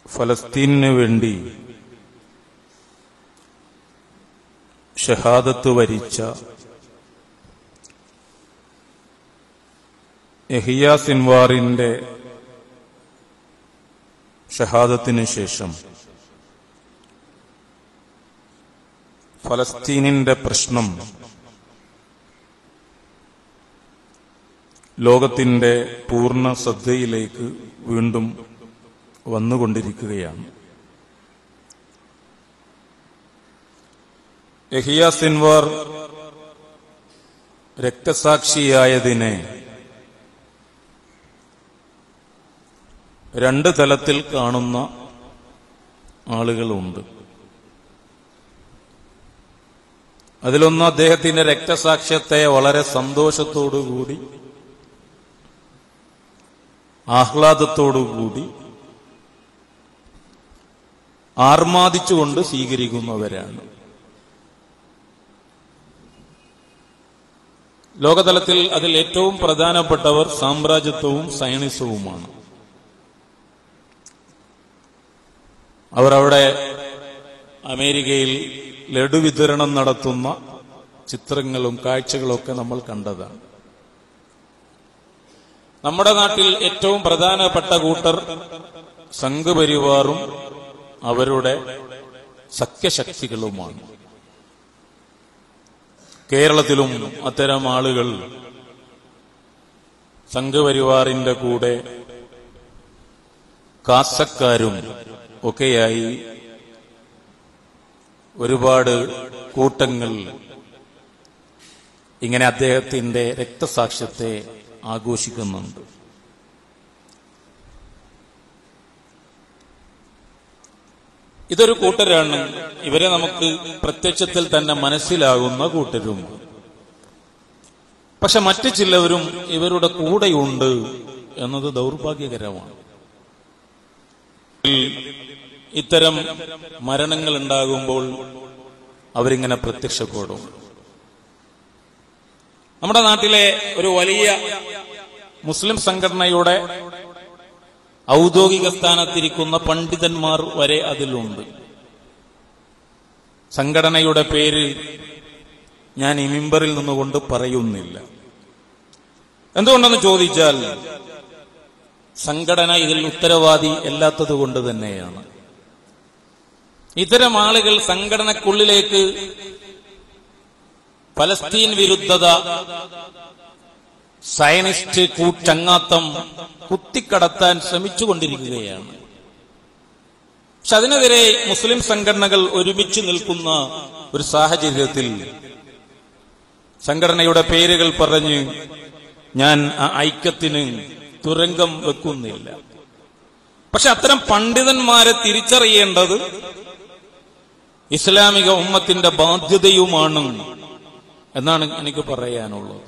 ഫലസ്തീനു വേണ്ടി ഷഹാദത്ത് വരിച്ച യഹിയ സിൻവാറിന്റെ ഷഹാദത്തിന് ശേഷം ഫലസ്തീനിന്റെ പ്രശ്നം ലോകത്തിന്റെ പൂർണ്ണ ശ്രദ്ധയിലേക്ക് വീണ്ടും വന്നുകൊണ്ടിരിക്കുകയാണ് യഹിയ സിൻവാർ രക്തസാക്ഷിയായതിനെ രണ്ട് തലത്തിൽ കാണുന്ന ആളുകളുണ്ട് അതിലൊന്ന് അദ്ദേഹത്തിന്റെ രക്തസാക്ഷ്യത്തെ വളരെ സന്തോഷത്തോടുകൂടി ആഹ്ലാദത്തോടുകൂടി ആർമാദിച്ചുകൊണ്ട് സ്വീകരിക്കുന്നവരാണ് ലോകതലത്തിൽ അതിൽ ഏറ്റവും പ്രധാനപ്പെട്ടവർ സാമ്രാജ്യത്വവും സയനിസവുമാണ് അവർ അവിടെ അമേരിക്കയിൽ ലഡു വിതരണം നടത്തുന്ന ചിത്രങ്ങളും കാഴ്ചകളൊക്കെ നമ്മൾ കണ്ടതാണ് നമ്മുടെ നാട്ടിൽ ഏറ്റവും പ്രധാനപ്പെട്ട കൂട്ടർ സംഘപരിവാറും അവരുടെ സഖ്യശക്തികളുമാണ് കേരളത്തിലും അത്തരം ആളുകൾ സംഘപരിവാറിന്റെ കൂടെ കാസക്കാരും ഒക്കെയായി ഒരുപാട് കൂട്ടങ്ങൾ ഇങ്ങനെ അദ്ദേഹത്തിന്റെ രക്തസാക്ഷ്യത്തെ ആഘോഷിക്കുന്നുണ്ട് ഇതൊരു കൂട്ടരാണ് ഇവരെ നമുക്ക് പ്രത്യക്ഷത്തിൽ തന്നെ മനസ്സിലാകുന്ന കൂട്ടരും പക്ഷെ മറ്റു ചിലവരും ഇവരുടെ കൂടെയുണ്ട് എന്നത് ദൗർഭാഗ്യകരമാണ് ഇത്തരം മരണങ്ങൾ ഉണ്ടാകുമ്പോൾ അവരിങ്ങനെ പ്രത്യക്ഷപ്പെടും നമ്മുടെ നാട്ടിലെ ഒരു വലിയ മുസ്ലിം സംഘടനയുടെ ഔദ്യോഗിക സ്ഥാനത്തിരിക്കുന്ന പണ്ഡിതന്മാർ വരെ അതിലുണ്ട് സംഘടനയുടെ പേര് ഞാൻ ഈ മിമ്പറിൽ നിന്നുകൊണ്ട് പറയുന്നില്ല എന്തുകൊണ്ടെന്ന് ചോദിച്ചാൽ സംഘടന ഇതിൽ ഉത്തരവാദി അല്ലാത്തത് കൊണ്ട് തന്നെയാണ് ഇത്തരം ആളുകൾ സംഘടനക്കുള്ളിലേക്ക് പലസ്തീൻ വിരുദ്ധത സയനിസ്റ്റ് കൂച്ചങ്ങാത്തം കുത്തിക്കടത്താൻ ശ്രമിച്ചുകൊണ്ടിരിക്കുകയാണ് പക്ഷെ അതിനെതിരെ മുസ്ലിം സംഘടനകൾ ഒരുമിച്ച് നിൽക്കുന്ന ഒരു സാഹചര്യത്തിൽ സംഘടനയുടെ പേരുകൾ പറഞ്ഞ് ഞാൻ ആ ഐക്യത്തിന് തുരങ്കം വെക്കുന്നില്ല പക്ഷെ അത്തരം പണ്ഡിതന്മാരെ തിരിച്ചറിയേണ്ടത് ഇസ്ലാമിക ഉമ്മത്തിന്റെ ബാധ്യതയുമാണ് എന്നാണ് എനിക്ക് പറയാനുള്ളത്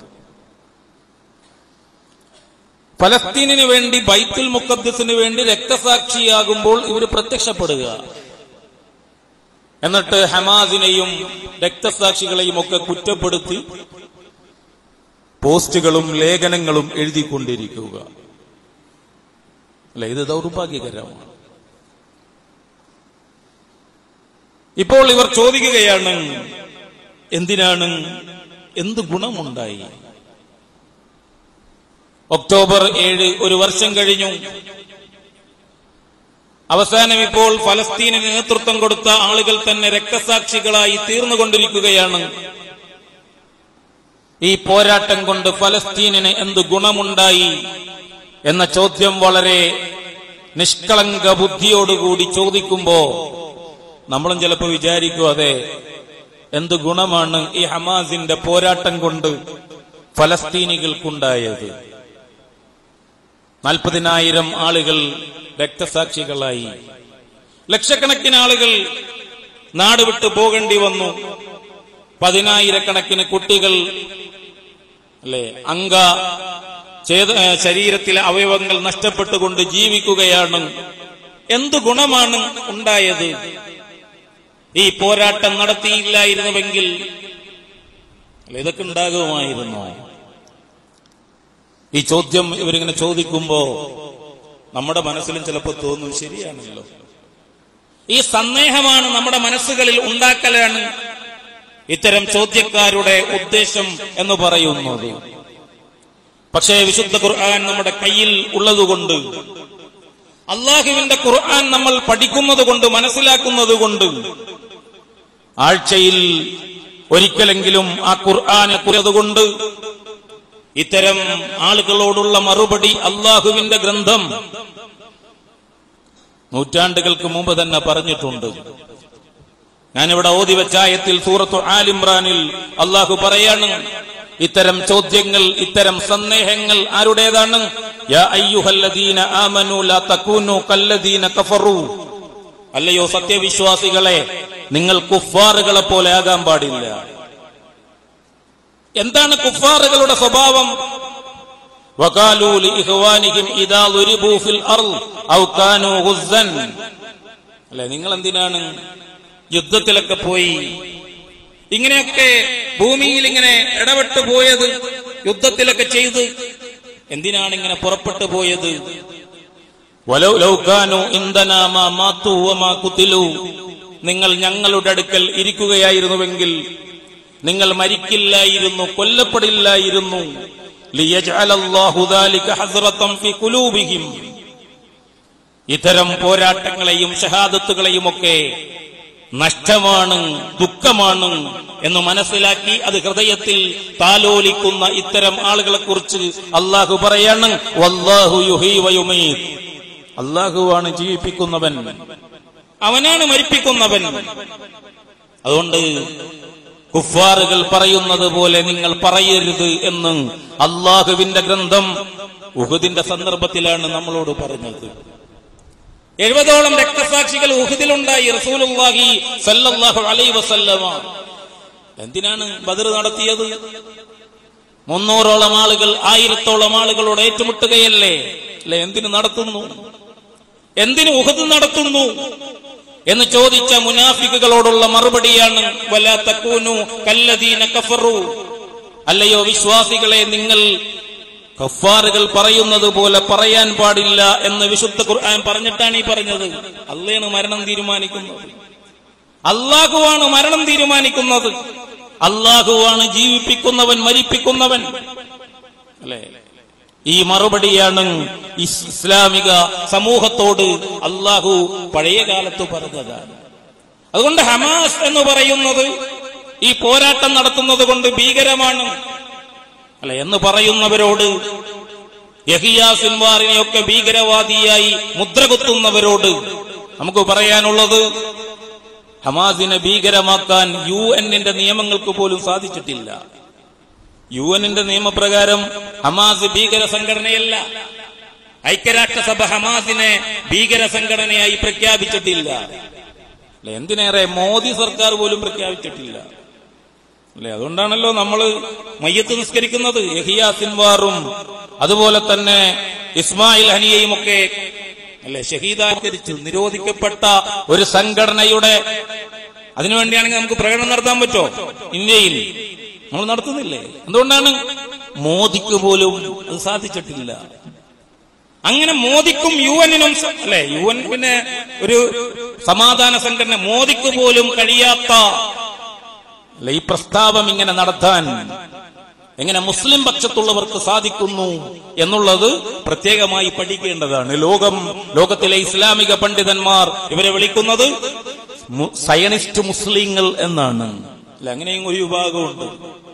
ഫലസ്തീനിന് വേണ്ടി ബൈത്തുൽ മുക്കദ്സിന് വേണ്ടി രക്തസാക്ഷിയാകുമ്പോൾ ഇവർ പ്രത്യക്ഷപ്പെടുക എന്നിട്ട് ഹമാസിനെയും രക്തസാക്ഷികളെയും ഒക്കെ കുറ്റപ്പെടുത്തി പോസ്റ്റുകളും ലേഖനങ്ങളും എഴുതിക്കൊണ്ടിരിക്കുക അല്ല ഇത് ദൗർഭാഗ്യകരമാണ് ഇപ്പോൾ ഇവർ ചോദിക്കുകയാണ് എന്തിനാണ് എന്ത് ഗുണമുണ്ടായി ഒക്ടോബർ ഏഴ് ഒരു വർഷം കഴിഞ്ഞു അവസാനം ഇപ്പോൾ ഫലസ്തീനിന് നേതൃത്വം കൊടുത്ത ആളുകൾ തന്നെ രക്തസാക്ഷികളായി തീർന്നുകൊണ്ടിരിക്കുകയാണ് ഈ പോരാട്ടം കൊണ്ട് ഫലസ്തീനിന് എന്ത് ഗുണമുണ്ടായി എന്ന ചോദ്യം വളരെ നിഷ്കളങ്ക ബുദ്ധിയോടുകൂടി ചോദിക്കുമ്പോ നമ്മളും ചിലപ്പോൾ വിചാരിക്കും അതെ എന്ത് ഗുണമാണ് ഈ ഹമാസിന്റെ പോരാട്ടം കൊണ്ട് ഫലസ്തീനികൾക്കുണ്ടായത് നാൽപ്പതിനായിരം ആളുകൾ രക്തസാക്ഷികളായി ലക്ഷക്കണക്കിന് ആളുകൾ നാട് വിട്ടു പോകേണ്ടി വന്നു പതിനായിരക്കണക്കിന് കുട്ടികൾ അല്ലെ അംഗ ചേത ശരീരത്തിലെ അവയവങ്ങൾ നഷ്ടപ്പെട്ടുകൊണ്ട് ജീവിക്കുകയാണ് എന്തു ഗുണമാണ് ഉണ്ടായത് ഈ പോരാട്ടം നടത്തിയില്ലായിരുന്നുവെങ്കിൽ അല്ല, ഇതൊക്കെ ഉണ്ടാകുമായിരുന്നോ ഈ ചോദ്യം ഇവരിങ്ങനെ ചോദിക്കുമ്പോ നമ്മുടെ മനസ്സിലും ചിലപ്പോൾ തോന്നും ശരിയാണല്ലോ ഈ സന്ദേഹമാണ് നമ്മുടെ മനസ്സുകളിൽ ഉണ്ടാക്കലാണ് ഇത്തരം ചോദ്യക്കാരുടെ ഉദ്ദേശം എന്ന് പറയുന്നത് പക്ഷേ വിശുദ്ധ ഖുർആൻ നമ്മുടെ കയ്യിൽ ഉള്ളതുകൊണ്ട് അള്ളാഹുവിന്റെ ഖുർആൻ നമ്മൾ പഠിക്കുന്നത് കൊണ്ട് മനസ്സിലാക്കുന്നത് കൊണ്ട് ആഴ്ചയിൽ ഒരിക്കലെങ്കിലും ആ ഖുർആനെ കുറിയതുകൊണ്ട് ഇത്തരം ആളുകളോടുള്ള മറുപടി അള്ളാഹുവിന്റെ ഗ്രന്ഥം നൂറ്റാണ്ടുകൾക്ക് മുമ്പ് തന്നെ പറഞ്ഞിട്ടുണ്ട് ഞാനിവിടെ ഓതി വെച്ച ആയത്തിൽ സൂറത്തു ആലിമ്രാനിൽ അള്ളാഹു പറയാണ് ഇത്തരം ചോദ്യങ്ങൾ ഇത്തരം സന്ദേഹങ്ങൾ ആരുടേതാണ് യാ അയ്യുഹല്ലദീന ആമനു ലാ തകൂനു കല്ലദീന കഫറു അല്ലയോ സത്യവിശ്വാസികളെ നിങ്ങൾ കുഫാറുകളെ പോലെ ആകാൻ പാടില്ല എന്താണ് കുഫാറുകളുടെ സ്വഭാവം وقالوا لإخوانهم إذا ضربوا في الأرض أو كانوا غزا അല്ലെ നിങ്ങൾ എന്തിനാണ് യുദ്ധത്തിലൊക്കെ പോയി ഇങ്ങനെയൊക്കെ ഭൂമിയിൽ ഇങ്ങനെ ഇടപെട്ട് പോയത് യുദ്ധത്തിലൊക്കെ ചെയ്ത് എന്തിനാണ് ഇങ്ങനെ പുറപ്പെട്ടു പോയത് വലൗ ലൗകാനു ഇന്ധനാമാ മാത്തു വമാ കുത്തിലു നിങ്ങൾ ഞങ്ങളുടെ അടുക്കൽ ഇരിക്കുകയായിരുന്നുവെങ്കിൽ നിങ്ങൾ മരിക്കില്ലായിരുന്നു കൊല്ലപ്പെടില്ലായിരുന്നു ലിയജ്അലല്ലാഹു ദാലിക ഹസ്റത്തൻ ഫി ഖുലൂബിഹിം ഇത്തരം പോരാട്ടങ്ങളെയും ഷഹാദത്തുകളെയും ഒക്കെ നഷ്ടമാണ് ദുഃഖമാണ് എന്ന് മനസ്സിലാക്കി അത് ഹൃദയത്തിൽ താലോലിക്കുന്ന ഇത്തരം ആളുകളെ കുറിച്ച് അള്ളാഹു പറയാണ് വല്ലാഹു യുഹീ വയുമീത് അള്ളാഹുവാണ് ജീവിപ്പിക്കുന്നവൻ അവനാണ് മരിപ്പിക്കുന്നവൻ അതുകൊണ്ട് കുഫാറുകൾ പറയുന്നത് പോലെ നിങ്ങൾ പറയരുത് എന്ന് അള്ളാഹുവിന്റെ ഗ്രന്ഥം ഉഹുദിന്റെ സന്ദർഭത്തിലാണ് നമ്മളോട് പറഞ്ഞത് എഴുപതോളം രക്തസാക്ഷികൾ ഉഹുദിലുണ്ടായി റസൂലുള്ളാഹി സല്ലല്ലാഹു അലൈഹി വസല്ലമ എന്തിനാണ് ബദർ നടത്തിയത് മുന്നൂറോളം ആളുകൾ ആയിരത്തോളം ആളുകളോട് ഏറ്റുമുട്ടുകയല്ലേ അല്ലെ എന്തിനു നടത്തുന്നു എന്തിനു ഉഹദ് നടത്തുന്നു എന്ന് ചോദിച്ച മുനാഫിക്കുകളോടുള്ള മറുപടിയാണ് വലാ തക്കൂനു കല്ലദീന കഫറു അല്ലയോ വിശ്വാസികളെ നിങ്ങൾ കഫാറുകൾ പറയുന്നത് പോലെ പറയാൻ പാടില്ല എന്ന് വിശുദ്ധ ഖുർആൻ പറഞ്ഞിട്ടാണ് ഈ പറഞ്ഞത് അള്ളയാണ് മരണം തീരുമാനിക്കുന്നത് അള്ളാഹുവാണ് മരണം തീരുമാനിക്കുന്നത് അള്ളാഹുവാണ് ജീവിപ്പിക്കുന്നവൻ മരിപ്പിക്കുന്നവൻ അല്ലേ ഈ മറുപടിയാണ് ഇസ് ഇസ്ലാമിക സമൂഹത്തോട് അള്ളാഹു പഴയ കാലത്ത് പറഞ്ഞതാണ് അതുകൊണ്ട് ഹമാസ് എന്ന് പറയുന്നത് ഈ പോരാട്ടം നടത്തുന്നത് കൊണ്ട് ഭീകരമാണ് അല്ല എന്ന് പറയുന്നവരോട് യഹിയ സിൻവാറിനെയൊക്കെ ഭീകരവാദിയായി മുദ്രകുത്തുന്നവരോട് നമുക്ക് പറയാനുള്ളത് ഹമാസിനെ ഭീകരമാക്കാൻ യു എന്നിന്റെ നിയമങ്ങൾക്ക് പോലും സാധിച്ചിട്ടില്ല യു എന്നിന്റെ നിയമപ്രകാരം ഹമാസ് ഭീകര സംഘടനയല്ല ഐക്യരാഷ്ട്രസഭ ഹമാസിനെ ഭീകര സംഘടനയായി പ്രഖ്യാപിച്ചിട്ടില്ല അല്ലെ എന്തിനേറെ മോദി സർക്കാർ പോലും പ്രഖ്യാപിച്ചിട്ടില്ല അല്ലെ അതുകൊണ്ടാണല്ലോ നമ്മൾ മയ്യത്ത് നിസ്കരിക്കുന്നത് യഹിയ സിൻവാറും അതുപോലെ തന്നെ ഇസ്മായിൽ ഹനിയയും ഒക്കെ അല്ലെ ഷഹീദാകരിച്ചു നിരോധിക്കപ്പെട്ട ഒരു സംഘടനയുടെ അതിനുവേണ്ടിയാണെങ്കിൽ നമുക്ക് പ്രകടനം നടത്താൻ പറ്റോ ഇന്ത്യയിൽ നമ്മൾ നടത്തുന്നില്ലേ എന്തുകൊണ്ടാണ് മോദിക്ക് പോലും അത് സാധിച്ചിട്ടില്ല അങ്ങനെ മോദിക്കും യു എന്നിനും അല്ലെ യു എൻ പിന്നെ ഒരു സമാധാന സംഘടന മോദിക്ക് പോലും കഴിയാത്ത അല്ല ഈ പ്രസ്താവം ഇങ്ങനെ നടത്താൻ എങ്ങനെ മുസ്ലിം പക്ഷത്തുള്ളവർക്ക് സാധിക്കുന്നു എന്നുള്ളത് പ്രത്യേകമായി പഠിക്കേണ്ടതാണ് ലോകം ലോകത്തിലെ ഇസ്ലാമിക പണ്ഡിതന്മാർ ഇവരെ വിളിക്കുന്നത് മു- സയനിസ്റ്റ് മുസ്ലിങ്ങൾ എന്നാണ് അല്ല അങ്ങനെയും ഒരു വിഭാഗമുണ്ട്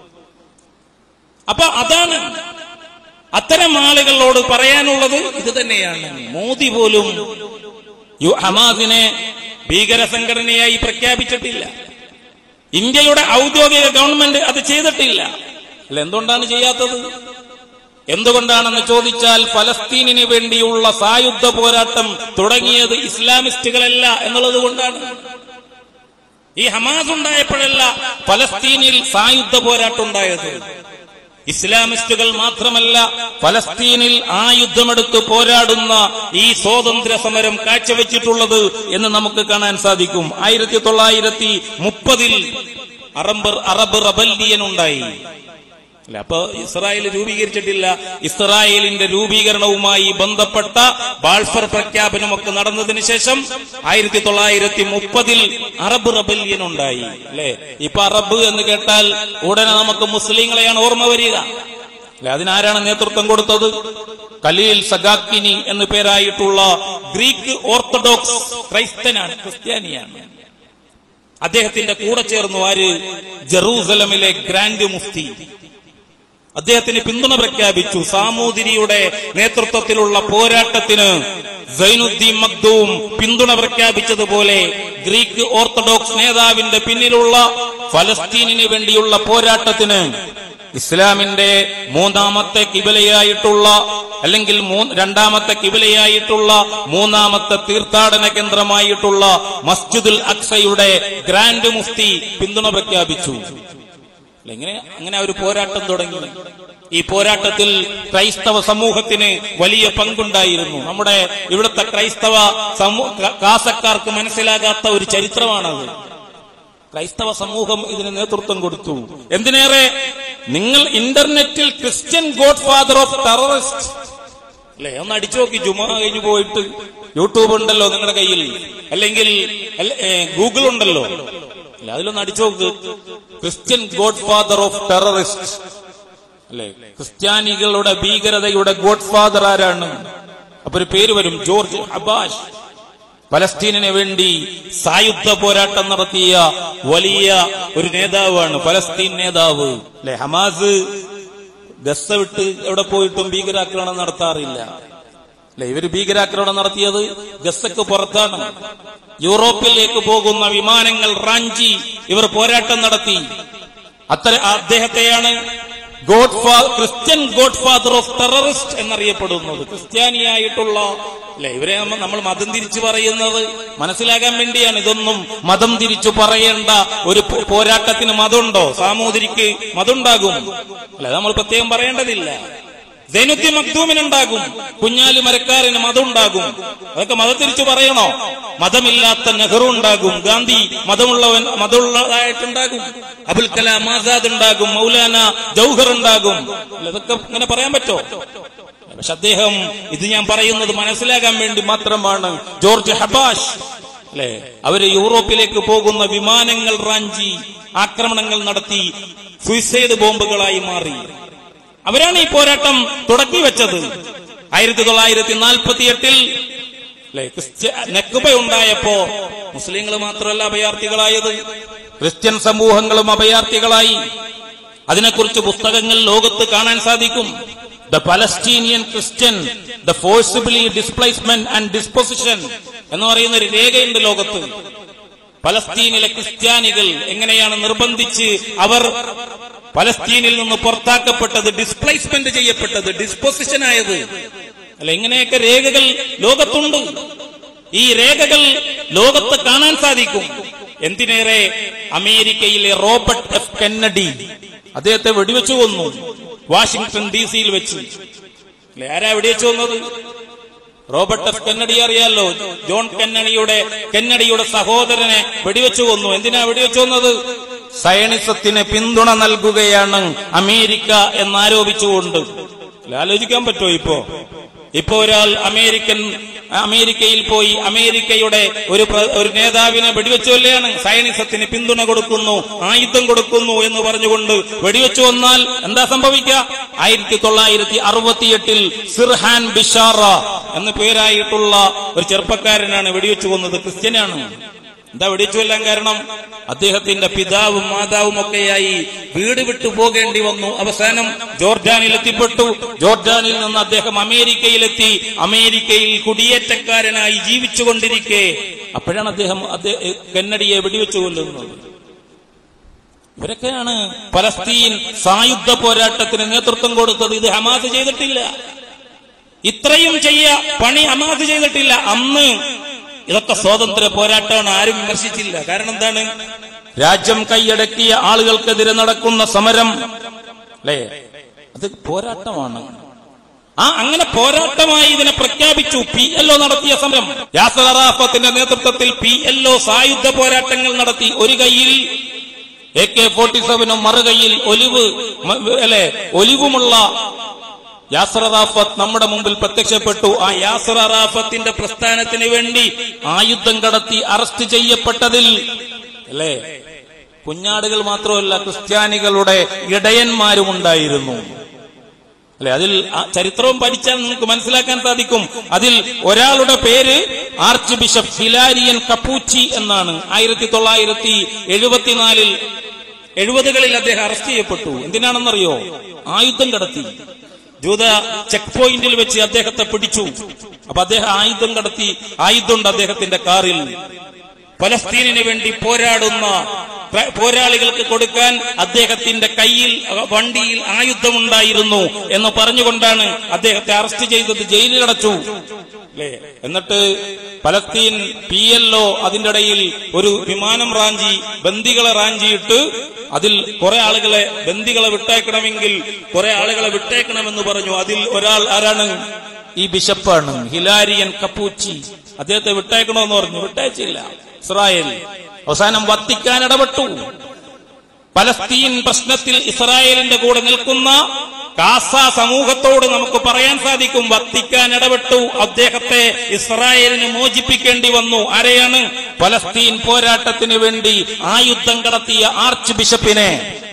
അപ്പൊ അതാണ് അത്തരം ആളുകളോട് പറയാനുള്ളത് ഇത് തന്നെയാണ് മോദി പോലും യു ഹമാസിനെ ഭീകര സംഘടനയായി പ്രഖ്യാപിച്ചിട്ടില്ല ഇന്ത്യയുടെ ഔദ്യോഗിക ഗവൺമെന്റ് അത് ചെയ്തിട്ടില്ല അല്ല എന്തുകൊണ്ടാണ് ചെയ്യാത്തത് എന്തുകൊണ്ടാണെന്ന് ചോദിച്ചാൽ ഫലസ്തീനിന് വേണ്ടിയുള്ള സായുധ പോരാട്ടം തുടങ്ങിയത് ഇസ്ലാമിസ്റ്റുകളല്ല എന്നുള്ളത് കൊണ്ടാണ് ഈ ഹമാസ് ഉണ്ടായപ്പോഴല്ല ഫലസ്തീനിൽ സായുധ പോരാട്ടം ഉണ്ടായത് ഇസ്ലാമിസ്റ്റുകൾ മാത്രമല്ല ഫലസ്തീനിൽ ആയുധമെടുത്ത് പോരാടുന്ന ഈ സ്വാതന്ത്ര്യ സമരം കാഴ്ചവെച്ചിട്ടുള്ളത് എന്ന് നമുക്ക് കാണാൻ സാധിക്കും ആയിരത്തി തൊള്ളായിരത്തി മുപ്പതിൽ അറബ് അറബ് റബല്ലിയൻ ഉണ്ടായി അല്ല അപ്പൊ ഇസ്രായേൽ രൂപീകരിച്ചിട്ടില്ല ഇസ്രായേലിന്റെ രൂപീകരണവുമായി ബന്ധപ്പെട്ട ബാൾഫർ പ്രഖ്യാപനമൊക്കെ നടന്നതിന് ശേഷം ആയിരത്തി തൊള്ളായിരത്തി മുപ്പതിൽ അറബ് റബല്യൻ ഉണ്ടായി അല്ലെ ഇപ്പൊ അറബ് എന്ന് കേട്ടാൽ ഉടനെ നമുക്ക് മുസ്ലിങ്ങളെയാണ് ഓർമ്മ വരിക അല്ലെ അതിനാരാണ് നേതൃത്വം കൊടുത്തത് കലീൽ സഗാക്കിനി എന്നു പേരായിട്ടുള്ള ഗ്രീക്ക് ഓർത്തഡോക്സ് ക്രൈസ്തനാണ് ക്രിസ്ത്യാനിയാണ് അദ്ദേഹത്തിന്റെ കൂടെ ചേർന്നു ആര് ജെറൂസലമിലെ ഗ്രാൻഡ് മുഫ്തി അദ്ദേഹത്തിന് പിന്തുണ പ്രഖ്യാപിച്ചു സാമൂതിരിയുടെ നേതൃത്വത്തിലുള്ള പോരാട്ടത്തിന് സൈനുദ്ദീൻ മഖ്ദൂം പിന്തുണ പ്രഖ്യാപിച്ചതുപോലെ ഗ്രീക്ക് ഓർത്തഡോക്സ് നേതാവിന്റെ പിന്നിലുള്ള ഫലസ്തീനിന് വേണ്ടിയുള്ള പോരാട്ടത്തിന് ഇസ്ലാമിന്റെ മൂന്നാമത്തെ കിബിലയായിട്ടുള്ള അല്ലെങ്കിൽ മൂ- രണ്ടാമത്തെ കിബിലയായിട്ടുള്ള മൂന്നാമത്തെ തീർത്ഥാടന കേന്ദ്രമായിട്ടുള്ള മസ്ജിദുൽ അക്സയുടെ ഗ്രാൻഡ് മുഫ്തി പിന്തുണ പ്രഖ്യാപിച്ചു അല്ല, ഇങ്ങനെ അങ്ങനെ ഒരു പോരാട്ടം തുടങ്ങി ഈ പോരാട്ടത്തിൽ ക്രൈസ്തവ സമൂഹത്തിന് വലിയ പങ്കുണ്ടായിരുന്നു നമ്മുടെ ഇവിടുത്തെ ക്രൈസ്തവ സമൂ- ക- കാസക്കാർക്ക് മനസ്സിലാകാത്ത ഒരു ചരിത്രമാണത് ക്രൈസ്തവ സമൂഹം ഇതിന് നേതൃത്വം കൊടുത്തു എന്തിനേറെ നിങ്ങൾ ഇന്റർനെറ്റിൽ Christian godfather of terrorist അല്ലെ ഒന്ന് അടിച്ചു നോക്കി ജുമ കഴിഞ്ഞു പോയിട്ട് യൂട്യൂബ് ഉണ്ടല്ലോ നിങ്ങളുടെ കയ്യിൽ അല്ലെങ്കിൽ അല്ല- ഏ, ഗൂഗിൾ ഉണ്ടല്ലോ അല്ല അതിലൊന്ന് അടിച്ചു നോക്ക് Christian godfather of terrorist അല്ലെ ക്രിസ്ത്യാനികളുടെ ഭീകരതയുടെ ഗോഡ് ഫാദർ ആരാണ് അപ്പൊ ഒരു പേര് വരും ജോർജ് അബാഷ് പലസ്തീനിന് വേണ്ടി സായുധ പോരാട്ടം നടത്തിയ വലിയ ഒരു നേതാവാണ് പലസ്തീൻ നേതാവ് അല്ലെ ഹമാസ് ഗസ വിട്ട് എവിടെ പോയിട്ടും ഭീകരാക്രമണം നടത്താറില്ല അല്ലെ ഇവര് ഭീകരാക്രമണം നടത്തിയത് ഗസക്ക് പുറത്താണ് യൂറോപ്പിലേക്ക് പോകുന്ന വിമാനങ്ങൾ റാഞ്ചി ഇവർ പോരാട്ടം നടത്തി അത്ര അദ്ദേഹത്തെയാണ് ഗോഡ് ഫാ Christian godfather of terrorist എന്നറിയപ്പെടുന്നത് ക്രിസ്ത്യാനിയായിട്ടുള്ള അല്ലെ ഇവരെ നമ്മ- നമ്മൾ മതം തിരിച്ചു പറയുന്നത് മനസ്സിലാകാൻ വേണ്ടിയാണ് ഇതൊന്നും മതം തിരിച്ചു പറയേണ്ട ഒരു പോ- പോരാട്ടത്തിന് മതമുണ്ടോ സാമൂതിരിക്ക് മതമുണ്ടാകും അല്ലെ നമ്മൾ പ്രത്യേകം പറയേണ്ടതില്ല സൈനുദ്ദീൻ മഖ്ദൂമിനുണ്ടാകും കുഞ്ഞാലി മരക്കാരന് മതം ഉണ്ടാകും അതൊക്കെ മതം തിരിച്ചു പറയണോ മതമില്ലാത്ത നെഹ്റു ഉണ്ടാകും ഗാന്ധി മതമുള്ളവൻ മതമുള്ളതായിട്ടുണ്ടാകും അബുൽ കലാം ആസാദ് ഉണ്ടാകും മൗലാന ജൗഹർ ഉണ്ടാകും അല്ല, ഇതൊക്കെ ഇങ്ങനെ പറയാൻ പറ്റോ പക്ഷെ അദ്ദേഹം ഇത് ഞാൻ പറയുന്നത് മനസ്സിലാകാൻ വേണ്ടി മാത്രമാണ് ജോർജ് ഹബാഷ് അല്ലെ അവര് യൂറോപ്പിലേക്ക് പോകുന്ന വിമാനങ്ങൾ റാഞ്ചി ആക്രമണങ്ങൾ നടത്തി സൂയിസൈഡ് ബോംബുകളായി മാറി അവരാണ് ഈ പോരാട്ടം തുടക്കി വെച്ചത് ആയിരത്തി തൊള്ളായിരത്തി നാൽപ്പത്തി എട്ടിൽ നെക്കുബ ഉണ്ടായപ്പോ മുസ്ലിങ്ങൾ മാത്രമല്ല അഭയാർത്ഥികളായത് ക്രിസ്ത്യൻ സമൂഹങ്ങളും അഭയാർത്ഥികളായി അതിനെക്കുറിച്ച് പുസ്തകങ്ങൾ ലോകത്ത് കാണാൻ സാധിക്കും the Palestinian Christian the forcibly displacement and disposition എന്ന് പറയുന്ന ഒരു രേഖയുണ്ട് ലോകത്ത് പലസ്തീനിലെ ക്രിസ്ത്യാനികൾ എങ്ങനെയാണ് നിർബന്ധിച്ച് അവർ പലസ്തീനിൽ നിന്ന് പുറത്താക്കപ്പെട്ടത് ഡിസ്പ്ലേസ്മെന്റ് ചെയ്യപ്പെട്ടത് ഡിസ്പൊസിഷൻ ആയത് അല്ല ഇങ്ങനെയൊക്കെ രേഖകൾ ലോകത്തുണ്ട് ഈ രേഖകൾ ലോകത്ത് കാണാൻ സാധിക്കും എന്തിനേറെ അമേരിക്കയിലെ റോബർട്ട് എഫ് കെന്നഡി അദ്ദേഹത്തെ വെടിവെച്ചു കൊന്നു വാഷിംഗ്ടൺ ഡി സിയിൽ വെച്ച് അല്ലെ ആരാ വെടിവെച്ചു കൊന്നത് റോബർട്ട് എഫ് കെന്നഡി അറിയാലോ ജോൺ കെന്നഡിയുടെ കെന്നഡിയുടെ സഹോദരനെ വെടിവെച്ചു കൊന്നു എന്തിനാ വെടിവെച്ചു കൊന്നത് സയണിസത്തിന് പിന്തുണ നൽകുകയാണ് അമേരിക്ക എന്നാരോപിച്ചുകൊണ്ട് അല്ല, ആലോചിക്കാൻ പറ്റുമോ ഇപ്പോ ഇപ്പോ ഒരാൾ അമേരിക്കൻ അമേരിക്കയിൽ പോയി അമേരിക്കയുടെ ഒരു പ്ര- ഒരു നേതാവിനെ വെടിവെച്ചു കൊല്ലുകയാണ് സയണിസത്തിന് പിന്തുണ കൊടുക്കുന്നു ആയുധം കൊടുക്കുന്നു എന്ന് പറഞ്ഞുകൊണ്ട് വെടിവെച്ചു വന്നാൽ എന്താ സംഭവിക്കുക ആയിരത്തി തൊള്ളായിരത്തി അറുപത്തിയെട്ടിൽ സിർഹാൻ ബിഷാറ എന്ന പേരായിട്ടുള്ള ഒരു ചെറുപ്പക്കാരനാണ് വെടിവെച്ചു കൊന്നത് ക്രിസ്ത്യനാണ് എന്താ വെടിവെച്ചു കൊല്ലാൻ കാരണം അദ്ദേഹത്തിന്റെ പിതാവും മാതാവും ഒക്കെയായി വീട് വിട്ടു പോകേണ്ടി വന്നു അവസാനം ജോർജാനിൽ എത്തിപ്പെട്ടു ജോർജാനിൽ നിന്ന് അദ്ദേഹം അമേരിക്കയിലെത്തി അമേരിക്കയിൽ കുടിയേറ്റക്കാരനായി ജീവിച്ചുകൊണ്ടിരിക്കെ അപ്പോഴാണ് അദ്ദേഹം അദ്ദേഹ- കെന്നഡിയെ വെടിവെച്ചു കൊല്ലുന്നത് ഇവരൊക്കെയാണ് പലസ്തീൻ സായുധ പോരാട്ടത്തിന് നേതൃത്വം കൊടുത്തത് ഇത് ഹമാസ് ചെയ്തിട്ടില്ല ഇത്രയും ചെയ്യ പണി ഹമാസ് ചെയ്തിട്ടില്ല അന്ന് ഇതൊക്കെ സ്വാതന്ത്ര്യ പോരാട്ടമാണ് ആരും വിമർശിച്ചില്ല കാരണം എന്താണ് രാജ്യം കൈയടക്കിയ ആളുകൾക്കെതിരെ നടക്കുന്ന സമരം അല്ലേ അത് പോരാട്ടമാണ് ആ അങ്ങനെ പോരാട്ടമായി ഇതിനെ പ്രഖ്യാപിച്ചു പി എൽ ഒ നടത്തിയ സമരം യാസർ അറാഫത്തിന്റെ നേതൃത്വത്തിൽ പി എൽ ഒ സായുധ പോരാട്ടങ്ങൾ നടത്തി ഒരു കൈയിൽ എ കെ ഫോർട്ടി സെവനും മറുകയിൽ ഒലിവ് മ- അല്ലെ ഒലിവുമുള്ള യാസർ അറാഫത്ത് നമ്മുടെ മുമ്പിൽ പ്രത്യക്ഷപ്പെട്ടു ആ യാസർ അറാഫത്തിന്റെ പ്രസ്ഥാനത്തിന് വേണ്ടി ആയുധം കടത്തി അറസ്റ്റ് ചെയ്യപ്പെട്ടതിൽ അല്ലേ കുഞ്ഞാടുകൾ മാത്രമല്ല ക്രിസ്ത്യാനികളുടെ ഇടയന്മാരും ഉണ്ടായിരുന്നു അല്ലെ അതിൽ ആ ചരിത്രവും പഠിച്ചാൽ നിങ്ങൾക്ക് മനസ്സിലാക്കാൻ സാധിക്കും അതിൽ ഒരാളുടെ പേര് ആർച്ച് ബിഷപ്പ് ഹിലാരിയൻ കപ്പൂച്ചി എന്നാണ് ആയിരത്തി തൊള്ളായിരത്തി എഴുപത്തിനാലിൽ എഴുപതുകളിൽ അദ്ദേഹം അറസ്റ്റ് ചെയ്യപ്പെട്ടു എന്തിനാണെന്നറിയോ ആയുധം കടത്തി ജൂത ചെക്ക് പോയിന്റിൽ വെച്ച് അദ്ദേഹത്തെ പിടിച്ചു അപ്പൊ അദ്ദേഹം ആയുധം കടത്തി ആയുധമുണ്ട് അദ്ദേഹത്തിന്റെ കാറിൽ ഫലസ്തീനിന് വേണ്ടി പോരാടുന്ന പ്ര- പോരാളികൾക്ക് കൊടുക്കാൻ അദ്ദേഹത്തിന്റെ കയ്യിൽ അഹ് വണ്ടിയിൽ ആയുധമുണ്ടായിരുന്നു എന്ന് പറഞ്ഞുകൊണ്ടാണ് അദ്ദേഹത്തെ അറസ്റ്റ് ചെയ്തത് ജയിലിലടച്ചു അല്ലേ എന്നിട്ട് ഫലസ്തീൻ പി എൽ ഒ അതിന്റെ ഇടയിൽ ഒരു വിമാനം റാഞ്ചി ബന്ദികളെ റാഞ്ചിയിട്ട് അതിൽ കുറെ ആളുകളെ ബന്ദികളെ വിട്ടേക്കണമെങ്കിൽ കുറെ ആളുകളെ വിട്ടേക്കണമെന്ന് പറഞ്ഞു അതിൽ ഒരാൾ ആരാണ് ഈ ബിഷപ്പാണ് ഹിലാരിയൻ കപ്പൂച്ചി അദ്ദേഹത്തെ വിട്ടേക്കണമെന്ന് പറഞ്ഞു വിട്ടയച്ചില്ല ഇസ്രായേൽ അവസാനം വത്തിക്കാൻ ഇടപെട്ടു പലസ്തീൻ പ്രശ്നത്തിൽ ഇസ്രായേലിന്റെ കൂടെ നിൽക്കുന്ന കാസ സമൂഹത്തോട് നമുക്ക് പറയാൻ സാധിക്കും വത്തിക്കാൻ ഇടപെട്ടു അദ്ദേഹത്തെ ഇസ്രായേലിന് മോചിപ്പിക്കേണ്ടി വന്നു ആരെയാണ് പലസ്തീൻ പോരാട്ടത്തിന് വേണ്ടി ആയുധം കടത്തിയ ആർച്ച് ബിഷപ്പിനെ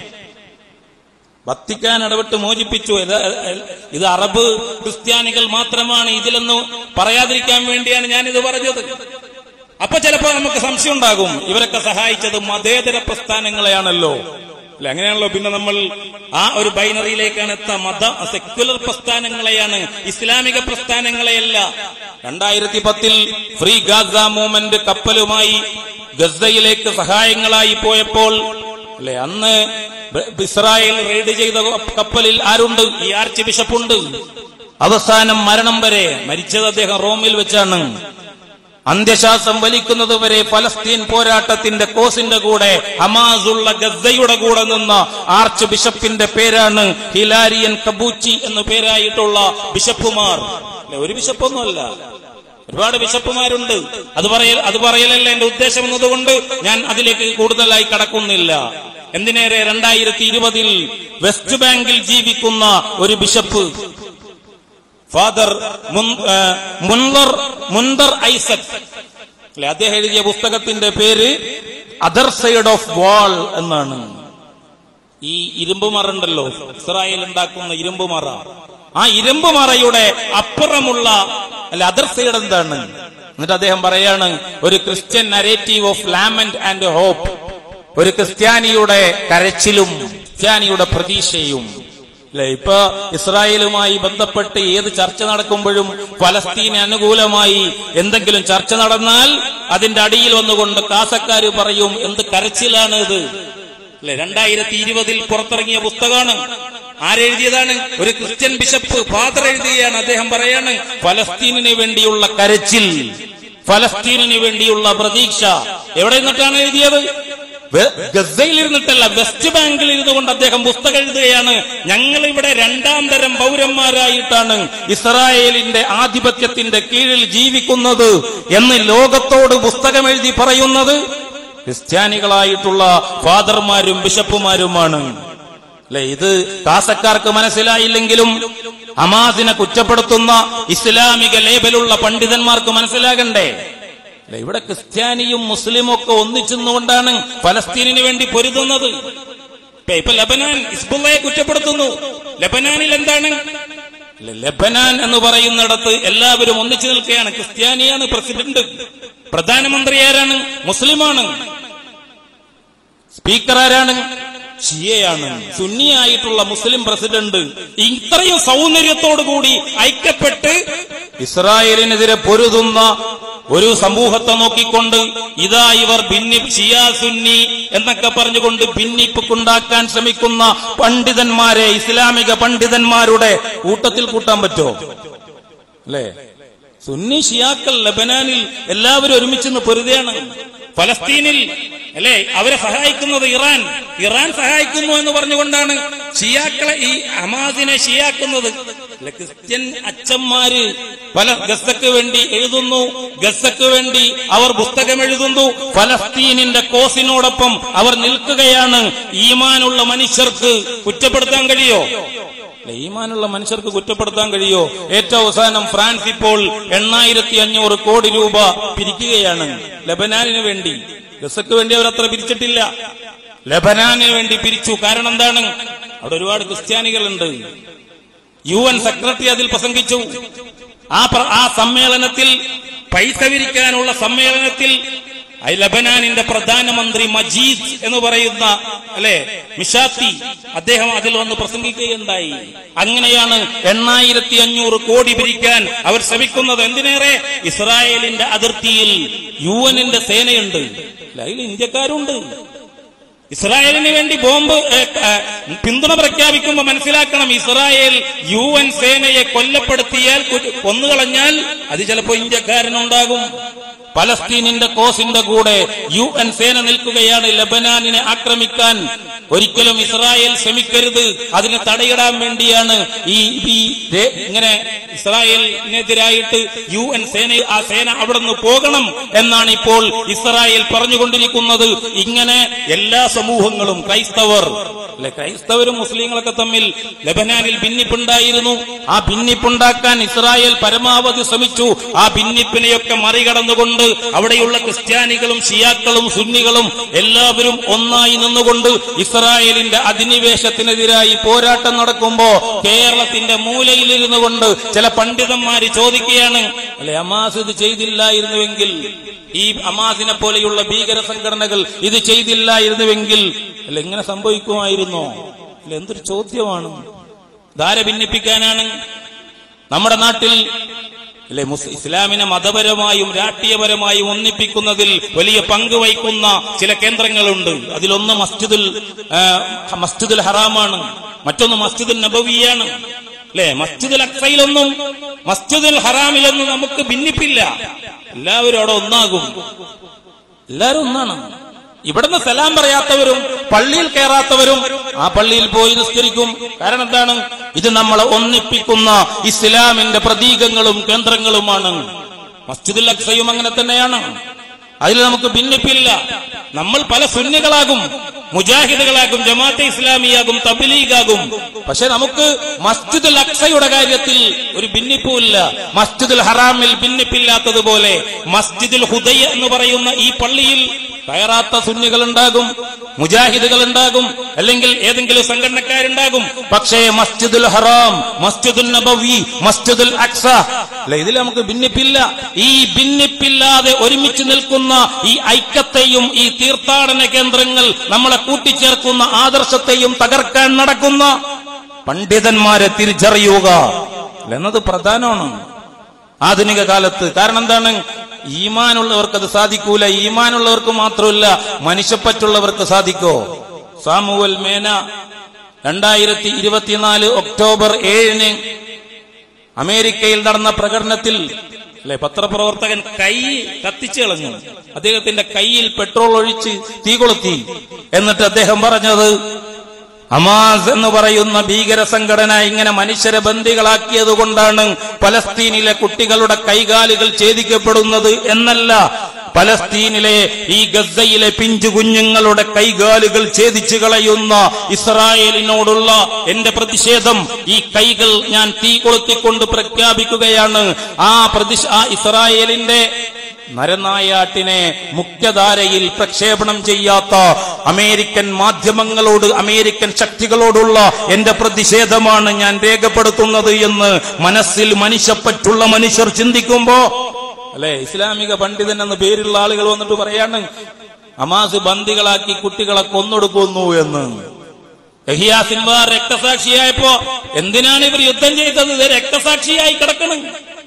വത്തിക്കാൻ ഇടപെട്ട് മോചിപ്പിച്ചു ഇത് ഇത് അറബ് ക്രിസ്ത്യാനികൾ മാത്രമാണ് ഇതിലെന്ന് പറയാതിരിക്കാൻ വേണ്ടിയാണ് ഞാനിത് പറഞ്ഞത് അപ്പൊ ചിലപ്പോ നമുക്ക് സംശയം ഉണ്ടാകും ഇവരൊക്കെ സഹായിച്ചത് മതേതര പ്രസ്ഥാനങ്ങളെയാണല്ലോ അല്ലെ അങ്ങനെയാണല്ലോ പിന്നെ നമ്മൾ ആ ഒരു ബൈനറിയിലേക്കാണ് എത്താം മത സെക്യുലർ പ്രസ്ഥാനങ്ങളെയാണ് ഇസ്ലാമിക പ്രസ്ഥാനങ്ങളെയല്ല രണ്ടായിരത്തി പത്തിൽ ഫ്രീ ഗാസ മൂവ്മെന്റ് കപ്പലുമായി ഗസയിലേക്ക് സഹായങ്ങളായി പോയപ്പോൾ അല്ലെ അന്ന് ബ- ഇസ്രായേൽ റെയ്ഡ് ചെയ്ത കപ്പലിൽ ആരുണ്ട് ഈ ആർച്ച് ബിഷപ്പുണ്ട് അവസാനം മരണം വരെ മരിച്ചത് അദ്ദേഹം റോമിൽ വെച്ചാണ് അന്ത്യശ്വാസം വലിക്കുന്നത് വരെ ഫലസ്തീൻ പോരാട്ടത്തിന്റെ കോസിന്റെ കൂടെ ഹമാസുള്ള ഗസയുടെ കൂടെ നിന്ന ആർച്ച് ബിഷപ്പിന്റെ പേരാണ് ഹിലാരിയൻ കബൂച്ചി എന്നു പേരായിട്ടുള്ള ബിഷപ്പുമാർ അല്ലെ, ഒരു ബിഷപ്പൊന്നുമല്ല ഒരുപാട് ബിഷപ്പുമാരുണ്ട് അത് പറയൽ അത് പറയലല്ല എന്റെ ഉദ്ദേശം എന്നതുകൊണ്ട് ഞാൻ അതിലേക്ക് കൂടുതലായി കടക്കുന്നില്ല എന്തിനേറെ രണ്ടായിരത്തി ഇരുപതിൽ വെസ്റ്റ് ബാങ്കിൽ ജീവിക്കുന്ന ഒരു ബിഷപ്പ് ഫാദർ മുൻ- ആ, മുൻദർ മുൻദർ ഐസക് അല്ലെ അദ്ദേഹം എഴുതിയ പുസ്തകത്തിന്റെ പേര് അതർ സൈഡ് ഓഫ് വാൾ എന്നാണ് ഈ ഇരുമ്പുമറ ഉണ്ടല്ലോ ഇസ്രായേൽ ഉണ്ടാക്കുന്ന ഇരുമ്പുമറ ആ ഇരുമ്പുമറയുടെ അപ്പുറമുള്ള അല്ല അതർ സൈഡ് എന്താണ് എന്നിട്ട് അദ്ദേഹം പറയാണ് ഒരു Christian narrative of lament and hope ഒരു ക്രിസ്ത്യാനിയുടെ കരച്ചിലും ക്രിസ്ത്യാനിയുടെ പ്രതീക്ഷയും അല്ലെ ഇപ്പൊ ഇസ്രായേലുമായി ബന്ധപ്പെട്ട് ഏത് ചർച്ച നടക്കുമ്പോഴും ഫലസ്തീന് അനുകൂലമായി എന്തെങ്കിലും ചർച്ച നടന്നാൽ അതിന്റെ അടിയിൽ വന്നുകൊണ്ട് കാസക്കാര് പറയും എന്ത് കരച്ചിലാണ് ഇത് അല്ലെ രണ്ടായിരത്തി ഇരുപതിൽ പുറത്തിറങ്ങിയ പുസ്തകമാണ് ആരെഴുതിയതാണ് ഒരു ക്രിസ്ത്യൻ ബിഷപ്പ് ഫാദർ എഴുതുകയാണ് അദ്ദേഹം പറയാണ് ഫലസ്തീനിന് വേണ്ടിയുള്ള കരച്ചിൽ ഫലസ്തീനിന് വേണ്ടിയുള്ള പ്രതീക്ഷ എവിടെ നിന്നിട്ടാണ് എഴുതിയത് വെ- ഗസയിൽ ഇരുന്നിട്ടല്ല വെസ്റ്റ് ബാങ്കിൽ ഇരുന്നുകൊണ്ട് അദ്ദേഹം പുസ്തകം എഴുതുകയാണ് ഞങ്ങൾ ഇവിടെ രണ്ടാം തരം പൗരന്മാരായിട്ടാണ് ഇസ്രായേലിന്റെ ആധിപത്യത്തിന്റെ കീഴിൽ ജീവിക്കുന്നത് എന്ന് ലോകത്തോട് പുസ്തകം എഴുതി പറയുന്നത് ക്രിസ്ത്യാനികളായിട്ടുള്ള ഫാദർമാരും ബിഷപ്പുമാരുമാണ് അല്ലെ ഇത് കാസക്കാർക്ക് മനസ്സിലായില്ലെങ്കിലും ഹമാസിനെ കുറ്റപ്പെടുത്തുന്ന ഇസ്ലാമിക ലേബലുള്ള പണ്ഡിതന്മാർക്ക് മനസ്സിലാകണ്ടേ അല്ലെ ഇവിടെ ക്രിസ്ത്യാനിയും മുസ്ലിമും ഒക്കെ ഒന്നിച്ചെന്നുകൊണ്ടാണ് ഫലസ്തീനിന് വേണ്ടി പൊരുതുന്നത് ഇപ്പൊ- ഇപ്പൊ ലബനാൻ ഇസ്ബുള്ളയെ കുറ്റപ്പെടുത്തുന്നു ലബനാനിൽ എന്താണ് അല്ലെ, ലബനാൻ എന്ന് പറയുന്നിടത്ത് എല്ലാവരും ഒന്നിച്ചു നിൽക്കുകയാണ് ക്രിസ്ത്യാനിയാണ് പ്രസിഡന്റ് പ്രധാനമന്ത്രി ആരാണ് മുസ്ലിമാണ് സ്പീക്കർ ആരാണ് ഷിയയാണ് സുന്നിയായിട്ടുള്ള മുസ്ലിം പ്രസിഡന്റ് ഇത്രയും സൗന്ദര്യത്തോടു കൂടി ഐക്യപ്പെട്ട് ഇസ്രായേലിനെതിരെ പൊരുതുന്ന ഒരു സമൂഹത്തെ നോക്കിക്കൊണ്ട് ഇതാ ഇവർ ഭിന്നി ഷിയ സുന്നി എന്നൊക്കെ പറഞ്ഞുകൊണ്ട് ഭിന്നിപ്പുണ്ടാക്കാൻ ശ്രമിക്കുന്ന പണ്ഡിതന്മാരെ ഇസ്ലാമിക പണ്ഡിതന്മാരുടെ കൂട്ടത്തിൽ കൂട്ടാൻ പറ്റുമോ അല്ലേ സുന്നി ഷിയാക്കൾ ലബനാനിൽ എല്ലാവരും ഒരുമിച്ച് നിന്ന് പൊരുതയാണ് ഫലസ്തീനിൽ അല്ലെ അവരെ സഹായിക്കുന്നത് ഇറാൻ ഇറാൻ സഹായിക്കുന്നു എന്ന് പറഞ്ഞുകൊണ്ടാണ് ഷിയാക്കളെ ഈ ഹമാസിനെ ഷിയാക്കുന്നത് അല്ല, ക്രിസ്ത്യൻ അച്ഛന്മാര് പല ഗസക്ക് വേണ്ടി എഴുതുന്നു ഗസക്ക് വേണ്ടി അവർ പുസ്തകം എഴുതുന്നു ഫലസ്തീനിന്റെ കോസിനോടൊപ്പം അവർ നിൽക്കുകയാണ് ഈമാനുള്ള മനുഷ്യർക്ക് കുറ്റപ്പെടുത്താൻ കഴിയോ അല്ല, ഈമാനുള്ള മനുഷ്യർക്ക് കുറ്റപ്പെടുത്താൻ കഴിയോ ഏറ്റവും അവസാനം ഫ്രാൻസ് ഇപ്പോൾ എണ്ണായിരത്തി അഞ്ഞൂറ് കോടി രൂപ പിരിക്കുകയാണ് ലബനാനിന് വേണ്ടി ഗസക്ക് വേണ്ടി അവരത്ര പിരിച്ചിട്ടില്ല ലബനാനിന് വേണ്ടി പിരിച്ചു കാരണം എന്താണ് അവിടെ ഒരുപാട് ക്രിസ്ത്യാനികളുണ്ട് യു എൻ സെക്രട്ടറി അതിൽ പ്രസംഗിച്ചു ആ പ്ര- ആ സമ്മേളനത്തിൽ പൈസ വിരിക്കാനുള്ള സമ്മേളനത്തിൽ ആ ലബനാനിന്റെ പ്രധാനമന്ത്രി മജീദ് എന്ന് പറയുന്ന അല്ലെ മിഷാത്തി അദ്ദേഹം അതിൽ വന്ന് പ്രസംഗിക്കുകയുണ്ടായി അങ്ങനെയാണ് എണ്ണായിരത്തി അഞ്ഞൂറ് കോടി പിരിക്കാൻ അവർ ശ്രമിക്കുന്നത് എന്തിനേറെ ഇസ്രായേലിന്റെ അതിർത്തിയിൽ യു എന്നിന്റെ സേനയുണ്ട് അല്ല, അതിൽ ഇന്ത്യക്കാരുണ്ട് ഇസ്രായേലിന് വേണ്ടി ബോംബ് ഏ, ഏ, പിന്തുണ പ്രഖ്യാപിക്കുമ്പോൾ മനസ്സിലാക്കണം ഇസ്രായേൽ യു എൻ സേനയെ കൊല്ലപ്പെടുത്തിയാൽ കു- കൊന്നുകളഞ്ഞാൽ അത് ചിലപ്പോ ഇന്ത്യക്കാരനുണ്ടാകും പലസ്തീനിന്റെ കോസിന്റെ കൂടെ യു എൻ സേന നിൽക്കുകയാണ് ലബനാനിനെ ആക്രമിക്കാൻ ഒരിക്കലും ഇസ്രായേൽ ശ്രമിക്കരുത് അതിന് തടയിടാൻ വേണ്ടിയാണ് ഈ ഈ ദേ- ഇങ്ങനെ ഇസ്രായേലിനെതിരായിട്ട് യു എൻ സേന ആ സേന അവിടെ നിന്ന് പോകണം എന്നാണ് ഇപ്പോൾ ഇസ്രായേൽ പറഞ്ഞുകൊണ്ടിരിക്കുന്നത് ഇങ്ങനെ എല്ലാ സമൂഹങ്ങളും ക്രൈസ്തവർ അല്ലെ ക്രൈസ്തവരും മുസ്ലിങ്ങളൊക്കെ തമ്മിൽ ലബനാനിൽ ഭിന്നിപ്പുണ്ടായിരുന്നു ആ ഭിന്നിപ്പുണ്ടാക്കാൻ ഇസ്രായേൽ പരമാവധി ശ്രമിച്ചു ആ ഭിന്നിപ്പിനെയൊക്കെ മറികടന്നുകൊണ്ട് അവിടെയുള്ള ക്രിസ്ത്യാനികളും ഷിയാക്കളും സുന്നികളും എല്ലാവരും ഒന്നായി നിന്നുകൊണ്ട് ഇസ്രായേലിന്റെ അധിനിവേശത്തിനെതിരായി പോരാട്ടം നടക്കുമ്പോ കേരളത്തിന്റെ മൂലയിലിരുന്നു കൊണ്ട് ചില പണ്ഡിതന്മാര് ചോദിക്കുകയാണ് അല്ലെ അമാസ് ഇത് ചെയ്തില്ലായിരുന്നുവെങ്കിൽ ഈ അമാസിനെ പോലെയുള്ള ഭീകര സംഘടനകൾ ഇത് ചെയ്തില്ലായിരുന്നുവെങ്കിൽ അല്ല എങ്ങനെ സംഭവിക്കുമായിരുന്നോ അല്ല എന്തൊരു ചോദ്യമാണ് ധാര ഭിന്നിപ്പിക്കാനാണ് നമ്മുടെ നാട്ടിൽ അല്ലെ മുസ് ഇസ്ലാമിനെ മതപരമായും രാഷ്ട്രീയപരമായും ഒന്നിപ്പിക്കുന്നതിൽ വലിയ പങ്ക് വഹിക്കുന്ന ചില കേന്ദ്രങ്ങളുണ്ട് അതിലൊന്ന് മസ്ജിദുൽ ആ, മസ്ജിദുൽ ഹറാമാണ് മറ്റൊന്ന് മസ്ജിദുൽ നബവിയാണ് അല്ലെ മസ്ജിദുൽ അക്സയിലൊന്നും മസ്ജിദുൽ ഹറാമിലൊന്നും നമുക്ക് ഭിന്നിപ്പില്ല എല്ലാവരും അവിടെ ഒന്നാകും എല്ലാവരും ഒന്നാണ് ഇവിടുന്ന് സലാം പറയാത്തവരും പള്ളിയിൽ കയറാത്തവരും ആ പള്ളിയിൽ പോയി നിസ്കരിക്കും കാരണം എന്താണ് ഇത് നമ്മളെ ഒന്നിപ്പിക്കുന്ന ഇസ്ലാമിന്റെ പ്രതീകങ്ങളും കേന്ദ്രങ്ങളുമാണ് മസ്ജിദുൽ അക്സയും അങ്ങനെ തന്നെയാണ് അതിൽ നമുക്ക് ഭിന്നിപ്പില്ല നമ്മൾ പല സുന്നികളാകും മുജാഹിദുകളാകും ജമാഅത്തെ ഇസ്ലാമിയാകും തബ്ലീഗാകും പക്ഷെ നമുക്ക് മസ്ജിദുൽ അക്സയുടെ കാര്യത്തിൽ ഒരു ഭിന്നിപ്പുമില്ല മസ്ജിദുൽ ഹറാമിൽ ഭിന്നിപ്പില്ലാത്തതുപോലെ മസ്ജിദുൽ ഹുദയ എന്ന് പറയുന്ന ഈ പള്ളിയിൽ കയറാത്ത സുന്നികൾ ഉണ്ടാകും മുജാഹിദുകൾ ഉണ്ടാകും അല്ലെങ്കിൽ ഏതെങ്കിലും സംഘടനക്കാരുണ്ടാകും പക്ഷേ മസ്ജിദുൽ ഹറാം മസ്ജിദുൽ നബവി മസ്ജിദുൽ അക്സ അല്ല ഇതിൽ നമുക്ക് ഭിന്നിപ്പില്ല ഈ ഭിന്നിപ്പില്ലാതെ ഒരുമിച്ച് നിൽക്കുന്ന ഈ ഐക്യത്തെയും ഈ തീർത്ഥാടന കേന്ദ്രങ്ങൾ നമ്മളെ കൂട്ടിച്ചേർക്കുന്ന ആദർശത്തെയും തകർക്കാൻ നടക്കുന്ന പണ്ഡിതന്മാരെ തിരിച്ചറിയുക അല്ല, എന്നത് പ്രധാനമാണ് ആധുനിക കാലത്ത് കാരണം എന്താണ് ഈമാനുള്ളവർക്ക് അത് സാധിക്കൂല ഈമാനുള്ളവർക്ക് മാത്രമല്ല മനുഷ്യപ്പറ്റുള്ളവർക്ക് സാധിക്കോ സാമുവൽ മേന രണ്ടായിരത്തി ഇരുപത്തിനാല് ഒക്ടോബർ ഏഴിന് അമേരിക്കയിൽ നടന്ന പ്രകടനത്തിൽ അല്ലെ പത്രപ്രവർത്തകൻ കൈ കത്തിച്ചു കളഞ്ഞു അദ്ദേഹത്തിന്റെ കൈയിൽ പെട്രോൾ ഒഴിച്ച് തീ കൊളുത്തി എന്നിട്ട് അദ്ദേഹം പറഞ്ഞത് ഹമാസ് എന്ന് പറയുന്ന ഭീകര സംഘടന ഇങ്ങനെ മനുഷ്യരെ ബന്ദികളാക്കിയത് കൊണ്ടാണ് പലസ്തീനിലെ കുട്ടികളുടെ കൈകാലുകൾ ഛേദിക്കപ്പെടുന്നത് എന്നല്ല പലസ്തീനിലെ ഈ ഗസയിലെ പിഞ്ചു കുഞ്ഞുങ്ങളുടെ കൈകാലുകൾ ഛേദിച്ചു കളയുന്ന ഇസ്രായേലിനോടുള്ള എന്റെ പ്രതിഷേധം ഈ കൈകൾ ഞാൻ തീ കൊളുത്തിക്കൊണ്ട് പ്രഖ്യാപിക്കുകയാണ് ആ പ്രതിഷ ആ ഇസ്രായേലിന്റെ നരനായാട്ടിനെ മുഖ്യധാരയിൽ പ്രക്ഷേപണം ചെയ്യാത്ത അമേരിക്കൻ മാധ്യമങ്ങളോട് അമേരിക്കൻ ശക്തികളോടുള്ള എന്റെ പ്രതിഷേധമാണ് ഞാൻ രേഖപ്പെടുത്തുന്നത് എന്ന് മനസ്സിൽ മനുഷ്യപ്പറ്റുള്ള മനുഷ്യർ ചിന്തിക്കുമ്പോ അല്ലെ ഇസ്ലാമിക പണ്ഡിതൻ എന്ന പേരുള്ള ആളുകൾ വന്നിട്ട് പറയാണ് അമാസ് ബന്ദികളാക്കി കുട്ടികളെ കൊന്നൊടുക്കുന്നു എന്ന് യഹിയാ സിൻവാർ രക്തസാക്ഷിയായപ്പോ എന്തിനാണ് ഇവർ യുദ്ധം ചെയ്തത് ഇത് രക്തസാക്ഷിയായി കിടക്കണം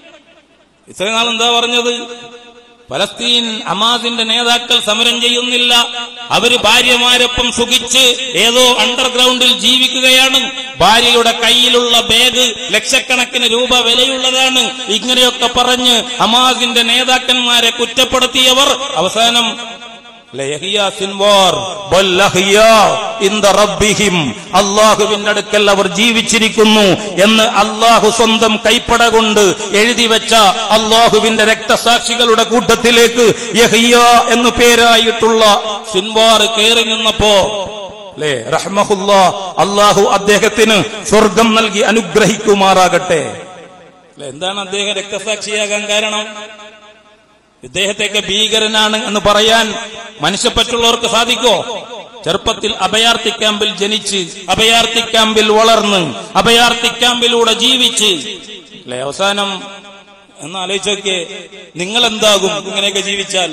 ഇത്രയും നാൾ എന്താ പറഞ്ഞത് ഫലസ്തീൻ ഹമാസിന്റെ നേതാക്കൾ സമരം ചെയ്യുന്നില്ല അവര് ഭാര്യമാരൊപ്പം സുഖിച്ച് ഏതോ അണ്ടർഗ്രൗണ്ടിൽ ജീവിക്കുകയാണ് ഭാര്യയുടെ കയ്യിലുള്ള ബാഗ് ലക്ഷക്കണക്കിന് രൂപ വിലയുള്ളതാണ് ഇങ്ങനെയൊക്കെ പറഞ്ഞ് ഹമാസിന്റെ നേതാക്കന്മാരെ കുറ്റപ്പെടുത്തിയവർ അവസാനം ലയഹിയ സിൻവാർ ബൽ അഹ്യാ ഇൻദ റബ്ബിഹിം അള്ളാഹുവിന്റെ അടുക്കൽ അവർ ജീവിച്ചിരിക്കുന്നു എന്ന് അള്ളാഹു സ്വന്തം കൈപ്പട കൊണ്ട് എഴുതി വെച്ച അള്ളാഹുവിന്റെ രക്തസാക്ഷികളുടെ കൂട്ടത്തിലേക്ക് യഹിയ എന്നു പേരായിട്ടുള്ള സിൻവാർ കയറി നിന്നപ്പോ അല്ലേ റഹ്മഹുല്ല അള്ളാഹു അദ്ദേഹത്തിന് സ്വർഗം നൽകി അനുഗ്രഹിക്കുമാറാകട്ടെ അല്ലേ, എന്താണ് അദ്ദേഹം രക്തസാക്ഷിയാകാൻ കാരണം ഇദ്ദേഹത്തെയൊക്കെ ഭീകരനാണ് എന്ന് പറയാൻ മനുഷ്യപ്പറ്റുള്ളവർക്ക് സാധിക്കോ ചെറുപ്പത്തിൽ അഭയാർത്ഥി ക്യാമ്പിൽ ജനിച്ച് അഭയാർത്ഥി ക്യാമ്പിൽ വളർന്ന് അഭയാർത്ഥി ക്യാമ്പിലൂടെ ജീവിച്ച് അല്ലെ അവസാനം എന്ന് ആലോചിച്ചൊക്കെ നിങ്ങൾ എന്താകും ഇങ്ങനെയൊക്കെ ജീവിച്ചാൽ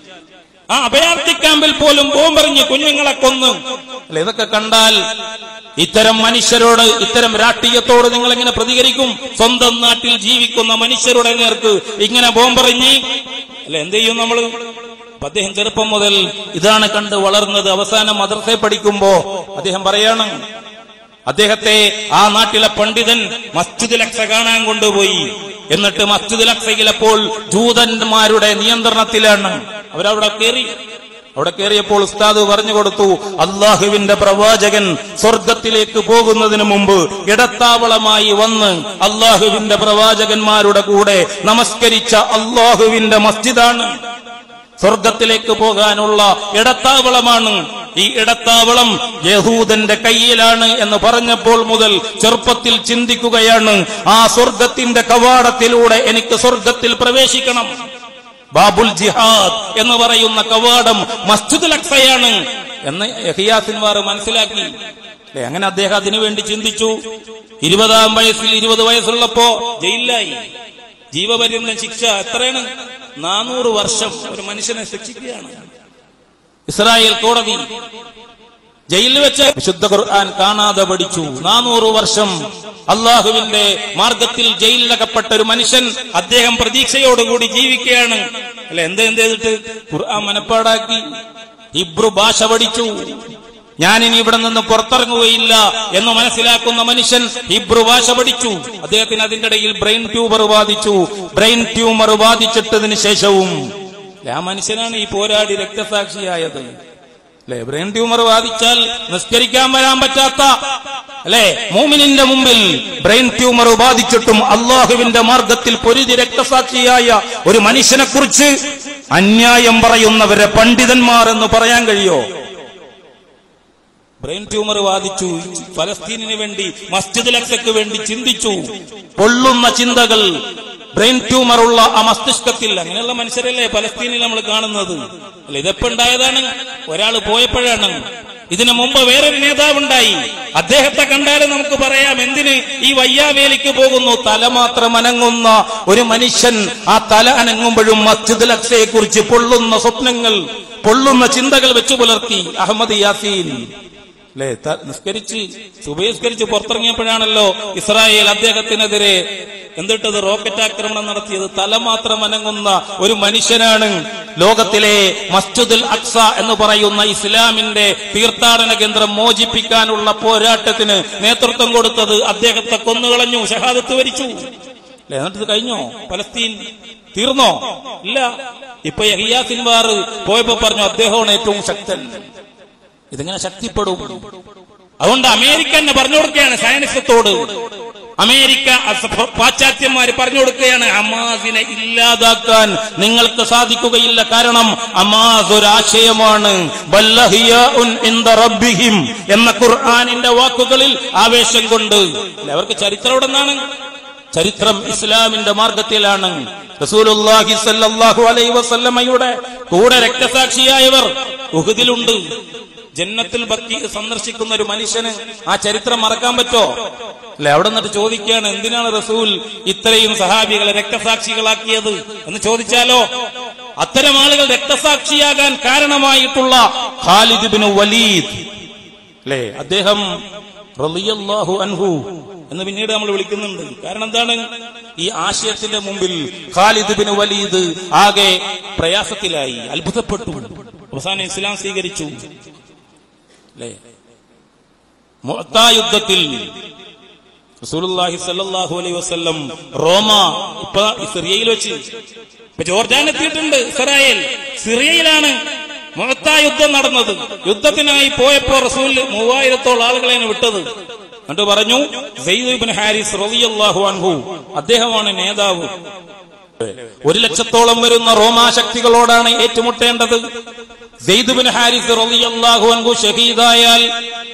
ആ അഭയാർത്ഥി ക്യാമ്പിൽ പോലും ബോംബെറിഞ്ഞ് കുഞ്ഞുങ്ങളെ കൊന്ന് അല്ലെ ഇതൊക്കെ കണ്ടാൽ ഇത്തരം മനുഷ്യരോട് ഇത്തരം രാഷ്ട്രീയത്തോട് നിങ്ങൾ എങ്ങനെ പ്രതികരിക്കും സ്വന്തം നാട്ടിൽ ജീവിക്കുന്ന മനുഷ്യരുടെ നേർക്ക് ഇങ്ങനെ ബോംബെറിഞ്ഞ് അല്ലെ എന്ത് ചെയ്യും നമ്മൾ അപ്പൊ അദ്ദേഹം ചെറുപ്പം മുതൽ ഇതാണ് കണ്ട് വളർന്നത് അവസാനം മദ്രസയിൽ പഠിക്കുമ്പോ അദ്ദേഹം പറയാണ് അദ്ദേഹത്തെ ആ നാട്ടിലെ പണ്ഡിതൻ മസ്ജിദ് ലക്സ കാണാൻ കൊണ്ടുപോയി എന്നിട്ട് മസ്ജിദ് ലക്സയിലപ്പോൾ ജൂതന്മാരുടെ നിയന്ത്രണത്തിലാണ് അവരവിടെ കയറി അവിടെ കയറിയപ്പോൾ ഉസ്താദ് പറഞ്ഞു കൊടുത്തു അള്ളാഹുവിന്റെ പ്രവാചകൻ സ്വർഗത്തിലേക്ക് പോകുന്നതിന് മുമ്പ് ഇടത്താവളമായി വന്ന് അള്ളാഹുവിന്റെ പ്രവാചകന്മാരുടെ കൂടെ നമസ്കരിച്ച അള്ളാഹുവിന്റെ മസ്ജിദാണ് സ്വർഗത്തിലേക്ക് പോകാനുള്ള ഇടത്താവളമാണ് ഈ ഇടത്താവളം യഹൂദന്റെ കയ്യിലാണ് എന്ന് പറഞ്ഞപ്പോൾ മുതൽ ചെറുപ്പത്തിൽ ചിന്തിക്കുകയാണ് ആ സ്വർഗത്തിന്റെ കവാടത്തിലൂടെ എനിക്ക് സ്വർഗത്തിൽ പ്രവേശിക്കണം ബാബുൽ ജിഹാദ് എന്ന് പറയുന്ന കവാടം മസ്ജിദുൽ അക്സയാണ് എന്ന് യഹിയാസിൻവാർ മനസ്സിലാക്കി അല്ലേ അങ്ങനെ അദ്ദേഹം അതിനുവേണ്ടി ചിന്തിച്ചു ഇരുപതാം വയസ്സിൽ ഇരുപത് വയസ്സുള്ളപ്പോ ജയിലിലായി ജീവപര്യന്തം ശിക്ഷ എത്രയാണ് നാനൂറ് വർഷം ഒരു മനുഷ്യനെ ശിക്ഷിക്കുകയാണ് ഇസ്രായേൽ കോടതി ജയിലിൽ വെച്ച് വിശുദ്ധ ഖുർആൻ കാണാതെ പഠിച്ചു നാനൂറ് വർഷം അള്ളാഹുവിന്റെ മാർഗത്തിൽ ജയിലിലകപ്പെട്ട ഒരു മനുഷ്യൻ അദ്ദേഹം പ്രതീക്ഷയോടുകൂടി ജീവിക്കുകയാണ് അല്ല എന്ത് എന്ത് ചെയ്തിട്ട് ഖുർആൻ മനപ്പാടാക്കി ഹിബ്രു ഭാഷ പഠിച്ചു ഞാനിനി ഇവിടെ നിന്ന് പുറത്തിറങ്ങുകയില്ല എന്ന് മനസ്സിലാക്കുന്ന മനുഷ്യൻ ഹിബ്രു ഭാഷ പഠിച്ചു അദ്ദേഹത്തിന് അതിന്റെ ഇടയിൽ ബ്രെയിൻ ട്യൂമർ ബാധിച്ചു ബ്രെയിൻ ട്യൂമർ ബാധിച്ചിട്ടതിന് ശേഷവും ആ മനുഷ്യനാണ് ഈ പോരാടി രക്തസാക്ഷിയായത് അല്ലെ ബ്രെയിൻ ട്യൂമർ ബാധിച്ചാൽ നിസ്കരിക്കാൻ വരാൻ പറ്റാത്ത അല്ലെ മൂമിനിന്റെ മുമ്പിൽ ബ്രെയിൻ ട്യൂമർ ബാധിച്ചിട്ടും അള്ളാഹുവിന്റെ മാർഗത്തിൽ പൊരുതി രക്തസാക്ഷിയായ ഒരു മനുഷ്യനെ കുറിച്ച് അന്യായം പറയുന്നവരെ പണ്ഡിതന്മാർ എന്ന് പറയാൻ കഴിയോ ബ്രെയിൻ ട്യൂമർ ബാധിച്ചു ഫലസ്തീനിന് വേണ്ടി മസ്ജിദ് ലക്സക്ക് വേണ്ടി ചിന്തിച്ചു പൊള്ളുന്ന ചിന്തകൾ ബ്രെയിൻ ട്യൂമർ ഉള്ള ആ മസ്തിഷ്കത്തിൽ അങ്ങനെയുള്ള മനുഷ്യരല്ലേ പലസ്തീനിൽ നമ്മൾ കാണുന്നത് അല്ല ഇതെപ്പോ ഉണ്ടായതാണ് ഒരാൾ പോയപ്പോഴാണ് ഇതിനു മുമ്പ് വേറൊരു നേതാവുണ്ടായി അദ്ദേഹത്തെ കണ്ടാലും നമുക്ക് പറയാം എന്തിന് ഈ വയ്യാവേലിക്ക് പോകുന്നു തല മാത്രം അനങ്ങുന്ന ഒരു മനുഷ്യൻ ആ തല അനങ്ങുമ്പോഴും മസ്ജിദ് ലക്സയെ കുറിച്ച് പൊള്ളുന്ന സ്വപ്നങ്ങൾ പൊള്ളുന്ന ചിന്തകൾ വെച്ചു പുലർത്തി അഹമ്മദ് യാസീൻ അല്ലെ നിസ്കരിച്ച് സുബഹിസ്കരിച്ച് പുറത്തിറങ്ങിയപ്പോഴാണല്ലോ ഇസ്രായേൽ അദ്ദേഹത്തിനെതിരെ എന്തിട്ടത് റോക്കറ്റ് ആക്രമണം നടത്തിയത് തല മാത്രം അനങ്ങുന്ന ഒരു മനുഷ്യനാണ് ലോകത്തിലെ മസ്ജിദുൽ അക്സ എന്ന് പറയുന്ന ഇസ്ലാമിന്റെ തീർത്ഥാടന കേന്ദ്രം മോചിപ്പിക്കാനുള്ള പോരാട്ടത്തിന് നേതൃത്വം കൊടുത്തത് അദ്ദേഹത്തെ കൊന്നുകളഞ്ഞു ഷഹാദത്ത് വരിച്ചു അല്ലെ എന്നിട്ട് ഇത് കഴിഞ്ഞോ പലസ്തീൻ തീർന്നോ ഇല്ല ഇപ്പൊ യഹിയാ സിൻവാർ പോയപ്പോ പറഞ്ഞു അദ്ദേഹമാണ് ഏറ്റവും ശക്തൻ ഇതിങ്ങനെ ശക്തിപ്പെടും അതുകൊണ്ട് അമേരിക്ക തന്നെ പറഞ്ഞു കൊടുക്കുകയാണ് സയനിസത്തോട് അമേരിക്ക അസ- പാശ്ചാത്യന്മാര് പറഞ്ഞു കൊടുക്കുകയാണ് അമാസിനെ ഇല്ലാതാക്കാൻ നിങ്ങൾക്ക് സാധിക്കുകയില്ല കാരണം അമാസ് ഒരു ആശയമാണ് ബല്ലഹിയാഉൻ ഇൻദ റബ്ബിഹിം എന്ന ഖുർആാനിന്റെ വാക്കുകളിൽ ആവേശം കൊണ്ട് അല്ല, അവർക്ക് ചരിത്രം എവിടെ നിന്നാണ് ചരിത്രം ഇസ്ലാമിന്റെ മാർഗത്തിലാണ് റസൂലുള്ളാഹി സല്ലല്ലാഹു അലൈഹി വസല്ലമയുടെ കൂടെ രക്തസാക്ഷിയായവർ ഉഹുദിലുണ്ട് ജന്നത്തിൽ ബക്കി സന്ദർശിക്കുന്ന ഒരു മനുഷ്യന് ആ ചരിത്രം മറക്കാൻ പറ്റോ അല്ലെ അവിടെ നിന്നിട്ട് ചോദിക്കുകയാണ് എന്തിനാണ് റസൂൽ ഇത്രയും സഹാബികളെ രക്തസാക്ഷികളാക്കിയത് എന്ന് ചോദിച്ചാലോ അത്തരം ആളുകൾ രക്തസാക്ഷിയാകാൻ കാരണമായിട്ടുള്ള ഖാലിദ് ബിൻ വലീദ് അല്ലേ അദ്ദേഹം റളിയല്ലാഹു അൻഹു എന്ന് പിന്നീട് നമ്മൾ വിളിക്കുന്നുണ്ട് കാരണം എന്താണ് ഈ ആശയത്തിന്റെ മുമ്പിൽ ഖാലിദ് ബിൻ വലീദ് ആകെ പ്രയാസത്തിലായി അത്ഭുതപ്പെട്ടു അവസാനം ഇസ്ലാം സ്വീകരിച്ചു അല്ലേ മുഅത്താ യുദ്ധത്തിൽ റസൂലുള്ളാഹി സല്ലല്ലാഹു അലൈഹി വസല്ലം റോമ ഇപ്പൊ സിറിയയിൽ വെച്ച് ഇപ്പൊ ജോർജാൻ എത്തിയിട്ടുണ്ട് ഇസ്രായേൽ സിറിയയിലാണ് മുഹത്ത യുദ്ധം നടന്നത് യുദ്ധത്തിനായി പോയപ്പോ റസൂൽ മൂവായിരത്തോളം ആളുകളെയാണ് വിട്ടത് എന്നിട്ട് പറഞ്ഞു സെയ്ദ് ഹാരിസ് റളിയല്ലാഹു അൻഹു അദ്ദേഹമാണ് നേതാവ് ഒരു ലക്ഷത്തോളം വരുന്ന റോമാശക്തികളോടാണ് ഏറ്റുമുട്ടേണ്ടത് സെയ്ദ് ബിൻ ഹാരിസ് റളിയല്ലാഹു അൻഹു ഷഹീദായാൽ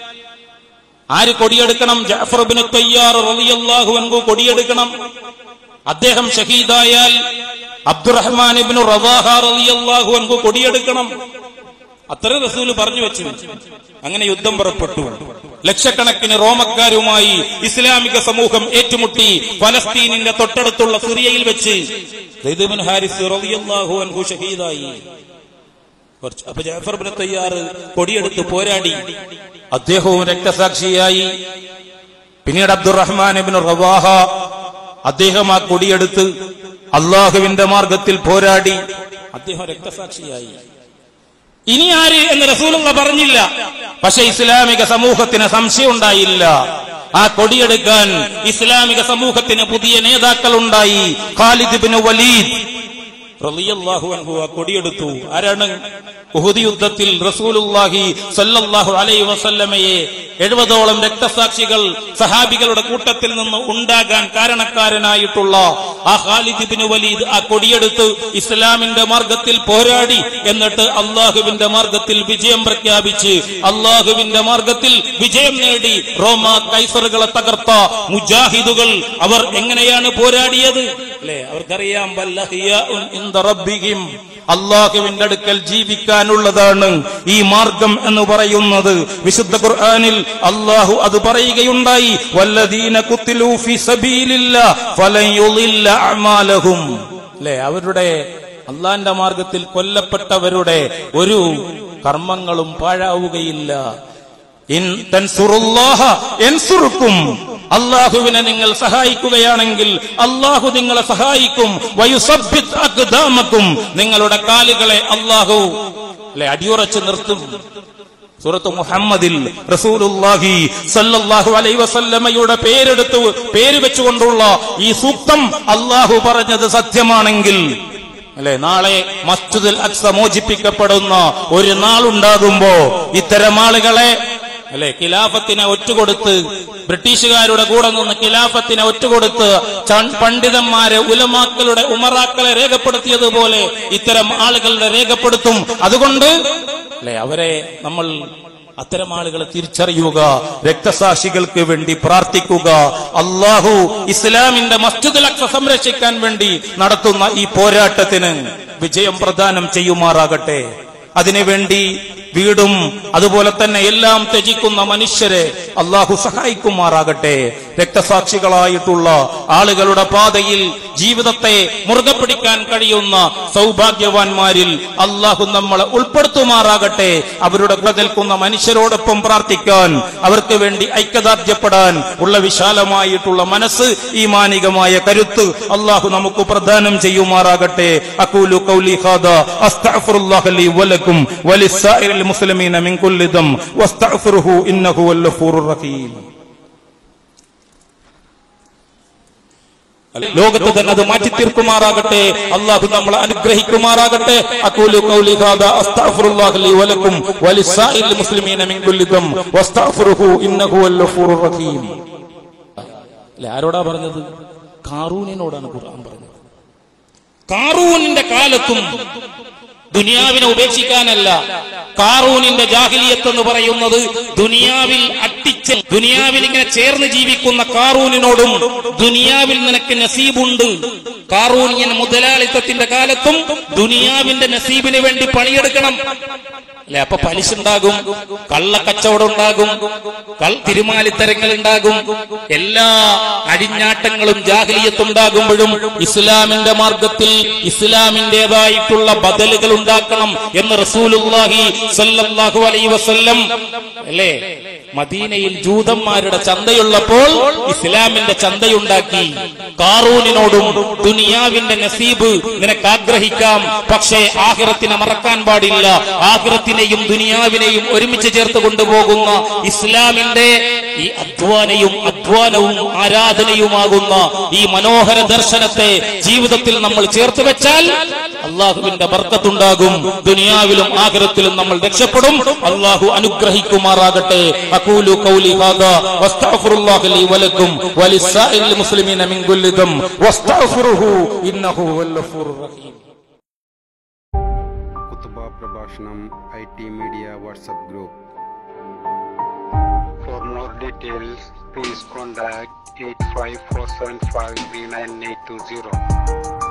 ആര് കൊടിയെടുക്കണം ജാഫർ ബിൻ തയ്യാർ റളിയല്ലാഹു അൻഹു കൊടിയെടുക്കണം അദ്ദേഹം ഷഹീദായാൽ അബ്ദുറഹ്മാൻ ഇബ്നു റവാഹ റളിയല്ലാഹു അൻഹു കൊടിയെടുക്കണം അത്ര റസൂൽ പറഞ്ഞു വെച്ചു അങ്ങനെ യുദ്ധം പുറപ്പെട്ടു ലക്ഷക്കണക്കിന് റോമക്കാരുമായി ഇസ്ലാമിക സമൂഹം ഏറ്റുമുട്ടി ഫലസ്തീനിന്റെ തൊട്ടടുത്തുള്ള സിറിയയിൽ വെച്ച് സെയ്ദ് ബിൻ ഹാരിസ് റളിയല്ലാഹു അൻഹു ഷഹീദായി കുറച്ച് അപ്പൊ ജാഫർ ബിൻ തയ്യാർ കൊടിയെടുത്ത് പോരാടി അദ്ദേഹവും രക്തസാക്ഷിയായി പിന്നീട് അബ്ദുറഹ്മാൻ ഇബ്നു റവാഹ അദ്ദേഹം ആ കൊടിയെടുത്ത് അള്ളാഹുവിന്റെ മാർഗത്തിൽ പോരാടി അദ്ദേഹം രക്തസാക്ഷിയായി ഇനി ആര് എന്ന് റസൂലുള്ള പറഞ്ഞില്ല പക്ഷെ ഇസ്ലാമിക സമൂഹത്തിന് സംശയം ഉണ്ടായില്ല ആ കൊടിയെടുക്കാൻ ഇസ്ലാമിക സമൂഹത്തിന് പുതിയ നേതാക്കൾ ഉണ്ടായി ഖാലിദ് ബിൻ വലീദ് റളിയല്ലാഹു അൻഹു ആ കൊടിയെടുത്തു ആരാണ് ഉഹുദ് യുദ്ധത്തിൽ റസൂലുള്ളാഹി സല്ലല്ലാഹു അലൈഹി വസല്ലമയെ എഴുപതോളം രക്തസാക്ഷികൾ സഹാബികളുടെ കൂട്ടത്തിൽ നിന്ന് ഉണ്ടാകാൻ കാരണക്കാരനായിട്ടുള്ള ആ ഖാലിദ് ഇബ്നു വലീദ് ആ കൊടിയെടുത്ത് ഇസ്ലാമിന്റെ മാർഗത്തിൽ പോരാടി എന്നിട്ട് അള്ളാഹുവിന്റെ മാർഗത്തിൽ വിജയം പ്രഖ്യാപിച്ച് അള്ളാഹുവിന്റെ മാർഗത്തിൽ വിജയം നേടി റോമ കൈസറുകളെ തകർത്ത മുജാഹിദുകൾ അവർ എങ്ങനെയാണ് പോരാടിയത് അല്ലെ അവർക്കറിയാം വല്ലഹിയാഉൻ ഇൻദ റബ്ബിഹിം അള്ളാഹുവിന്റെ അടുക്കൽ ജീവിക്കാനുള്ളതാണ് ഈ മാർഗം എന്ന് പറയുന്നത് വിശുദ്ധ ഖുർആനിൽ അള്ളാഹു അത് പറയുകയുണ്ടായി വല്ലദീന കുത്തിലൂ ഫി സബീലില്ലാ ഫലൻ യുളില്ല അഅമാലഹും അല്ലെ അവരുടെ അള്ളാന്റെ മാർഗത്തിൽ കൊല്ലപ്പെട്ടവരുടെ ഒരു കർമ്മങ്ങളും പാഴാവുകയില്ല ഇൻ തൻസുറുല്ലാഹ യൻസുറുക്കും അള്ളാഹുവിനെ നിങ്ങൾ സഹായിക്കുകയാണെങ്കിൽ അള്ളാഹു നിങ്ങളെ സഹായിക്കും വയുസബ്ബിത് അഖ്ദാമക്കും നിങ്ങളുടെ കാലുകളെ അള്ളാഹു അല്ലെ അടിയുറച്ച് നിർത്തും സൂറത്ത് മുഹമ്മദിൽ റസൂലുള്ളാഹി സല്ലല്ലാഹു അലൈഹി വസല്ലമയുടെ പേരെടുത്ത് പേര് വെച്ചുകൊണ്ടുള്ള ഈ സൂക്തം അള്ളാഹു പറഞ്ഞത് സത്യമാണെങ്കിൽ അല്ലെ നാളെ മസ്ജിദുൽ അക്സ മോചിപ്പിക്കപ്പെടുന്ന ഒരു നാളുണ്ടാകുമ്പോ ഇത്തരം ആളുകളെ അല്ലെ ഖിലാഫത്തിനെ ഒറ്റുകൊടുത്ത് ബ്രിട്ടീഷുകാരുടെ കൂടെ നിന്ന് ഖിലാഫത്തിനെ ഒറ്റുകൊടുത്ത് ചൺ- പണ്ഡിതന്മാരെ ഉലമാക്കളുടെ ഉമറാക്കളെ രേഖപ്പെടുത്തിയതുപോലെ ഇത്തരം ആളുകളുടെ രേഖപ്പെടുത്തും അതുകൊണ്ട് അല്ലെ അവരെ നമ്മൾ അത്തരം ആളുകളെ തിരിച്ചറിയുക രക്തസാക്ഷികൾക്ക് വേണ്ടി പ്രാർത്ഥിക്കുക അള്ളാഹു ഇസ്ലാമിന്റെ മസ്ജിദുൽ അക്സ സംരക്ഷിക്കാൻ വേണ്ടി നടത്തുന്ന ഈ പോരാട്ടത്തിന് വിജയം പ്രദാനം ചെയ്യുമാറാകട്ടെ അതിനുവേണ്ടി വീടും അതുപോലെ തന്നെ എല്ലാം ത്യജിക്കുന്ന മനുഷ്യരെ അള്ളാഹു സഹായിക്കുമാറാകട്ടെ രക്തസാക്ഷികളായിട്ടുള്ള ആളുകളുടെ പാതയിൽ ജീവിതത്തെ മുറുകെ പിടിക്കാൻ കഴിയുന്ന സൗഭാഗ്യവാന്മാരിൽ അള്ളാഹു നമ്മളെ ഉൾപ്പെടുത്തുമാറാകട്ടെ അവരുടെ കൂടെ നിൽക്കുന്ന മനുഷ്യരോടൊപ്പം പ്രാർത്ഥിക്കാൻ അവർക്ക് വേണ്ടി ഐക്യദാർഢ്യപ്പെടാൻ ഉള്ള വിശാലമായിട്ടുള്ള മനസ്സ് ഈ മാനികമായ കരുത്ത് അള്ളാഹു നമുക്ക് പ്രദാനം ചെയ്യുമാറാകട്ടെ അക്കൂലു കൗലി ഹാദ അസ്തഗ്ഫിറുല്ലാഹ ലി വലക്കും വലിസ്സായിറിൽ മുസ്ലിമീന മിൻ കുല്ലി ദം വസ്തഗ്ഫിറുഹു ഇന്നഹു വൽ ഗഫൂറുർ റഹീം ലോകത്ത് തന്നെ അത് മാറ്റി തീർക്കുമാറാകട്ടെ അള്ളാഹു നമ്മളെ അനുഗ്രഹിക്കുമാറാകട്ടെ അക്കൂലു കൗലി ഹാദ അസ്തഗ്ഫിറുല്ലാഹ ലി വലക്കും വലിസ്സായിറിൽ മുസ്ലിമീന മിൻ കുല്ലി ദം വസ്തഗ്ഫിറുഹു ഇന്നഹു വൽ ഗഫൂറുർ റഹീം അല്ലെ ആരോടാ പറഞ്ഞത് കാറൂനിനോടാണ് ഖുർആൻ പറഞ്ഞത് കാറൂനിന്റെ കാലത്തും ദുനിയാവിനെ ഉപേക്ഷിക്കാനല്ല കാറൂനിന്റെ ജാഹിലിയത്ത് എന്ന് പറയുന്നത് ദുനിയാവിൽ അട്ടിച്ച് ദുനിയാവിൽ ഇങ്ങനെ ചേർന്ന് ജീവിക്കുന്ന കാറൂനിനോടും ദുനിയാവിൽ നിനക്ക് നസീബുണ്ട് കാറൂൻ ഇങ്ങനെ മുതലാളിത്തത്തിന്റെ കാലത്തും ദുനിയാവിന്റെ നസീബിന് വേണ്ടി പണിയെടുക്കണം അല്ലെ അപ്പൊ പലിശ ഉണ്ടാകും കള്ളക്കച്ചവടം ഉണ്ടാകും കൾ തിരുമാലിത്തരങ്ങൾ ഉണ്ടാകും എല്ലാ അടിഞ്ഞാട്ടങ്ങളും ജാഹ്ലിയത്തുണ്ടാകുമ്പോഴും ഇസ്ലാമിന്റെ മാർഗത്തിൽ ഇസ്ലാമിന്റേതായിട്ടുള്ള ബദലുകൾ ഉണ്ടാക്കണം എന്ന് റസൂലുള്ളാഹി സല്ലല്ലാഹു അലൈഹി വസല്ലം അല്ലേ മദീനയിൽ ജൂതന്മാരുടെ ചന്തയുള്ളപ്പോൾ ഇസ്ലാമിന്റെ ചന്തയുണ്ടാക്കി കാറൂനിനോടും ദുനിയാവിന്റെ നസീബ് നിനക്ക് ആഗ്രഹിക്കാം പക്ഷേ ആഹിറത്തിനെ മറക്കാൻ പാടില്ല ആഹിറത്തിനെയും ദുനിയാവിനെയും ഒരുമിച്ച് ചേർത്ത് കൊണ്ടുപോകുന്ന ഇസ്ലാമിന്റെ ഈ അധ്വാനയും അധ്വാനവും ആരാധനയുമാകുന്ന ഈ മനോഹര ദർശനത്തെ ജീവിതത്തിൽ നമ്മൾ ചേർത്ത് വെച്ചാൽ അള്ളാഹുവിന്റെ ബർക്കത്തുണ്ടാകും ദുനിയാവിലും ആഖിറത്തിലും നമ്മൾ രക്ഷപ്പെടും അള്ളാഹു അനുഗ്രഹിക്കുമാറാകട്ടെ അഖൂലു ഖൗലി ഹാദാ വസ്തഗ്ഫിറുല്ലാഹ ലി വലക്കും വലിസ്സാഇൽ മുസ്ലിമീന മിൻ കുല്ലി ദം വസ്തഗ്ഫിറുഹു ഇന്നഹു ഹുവൽ ഗഫൂറുർ റഹീം കുത്തുബ പ്രഭാഷണം I T media WhatsApp group For more details, please contact 85475 39820.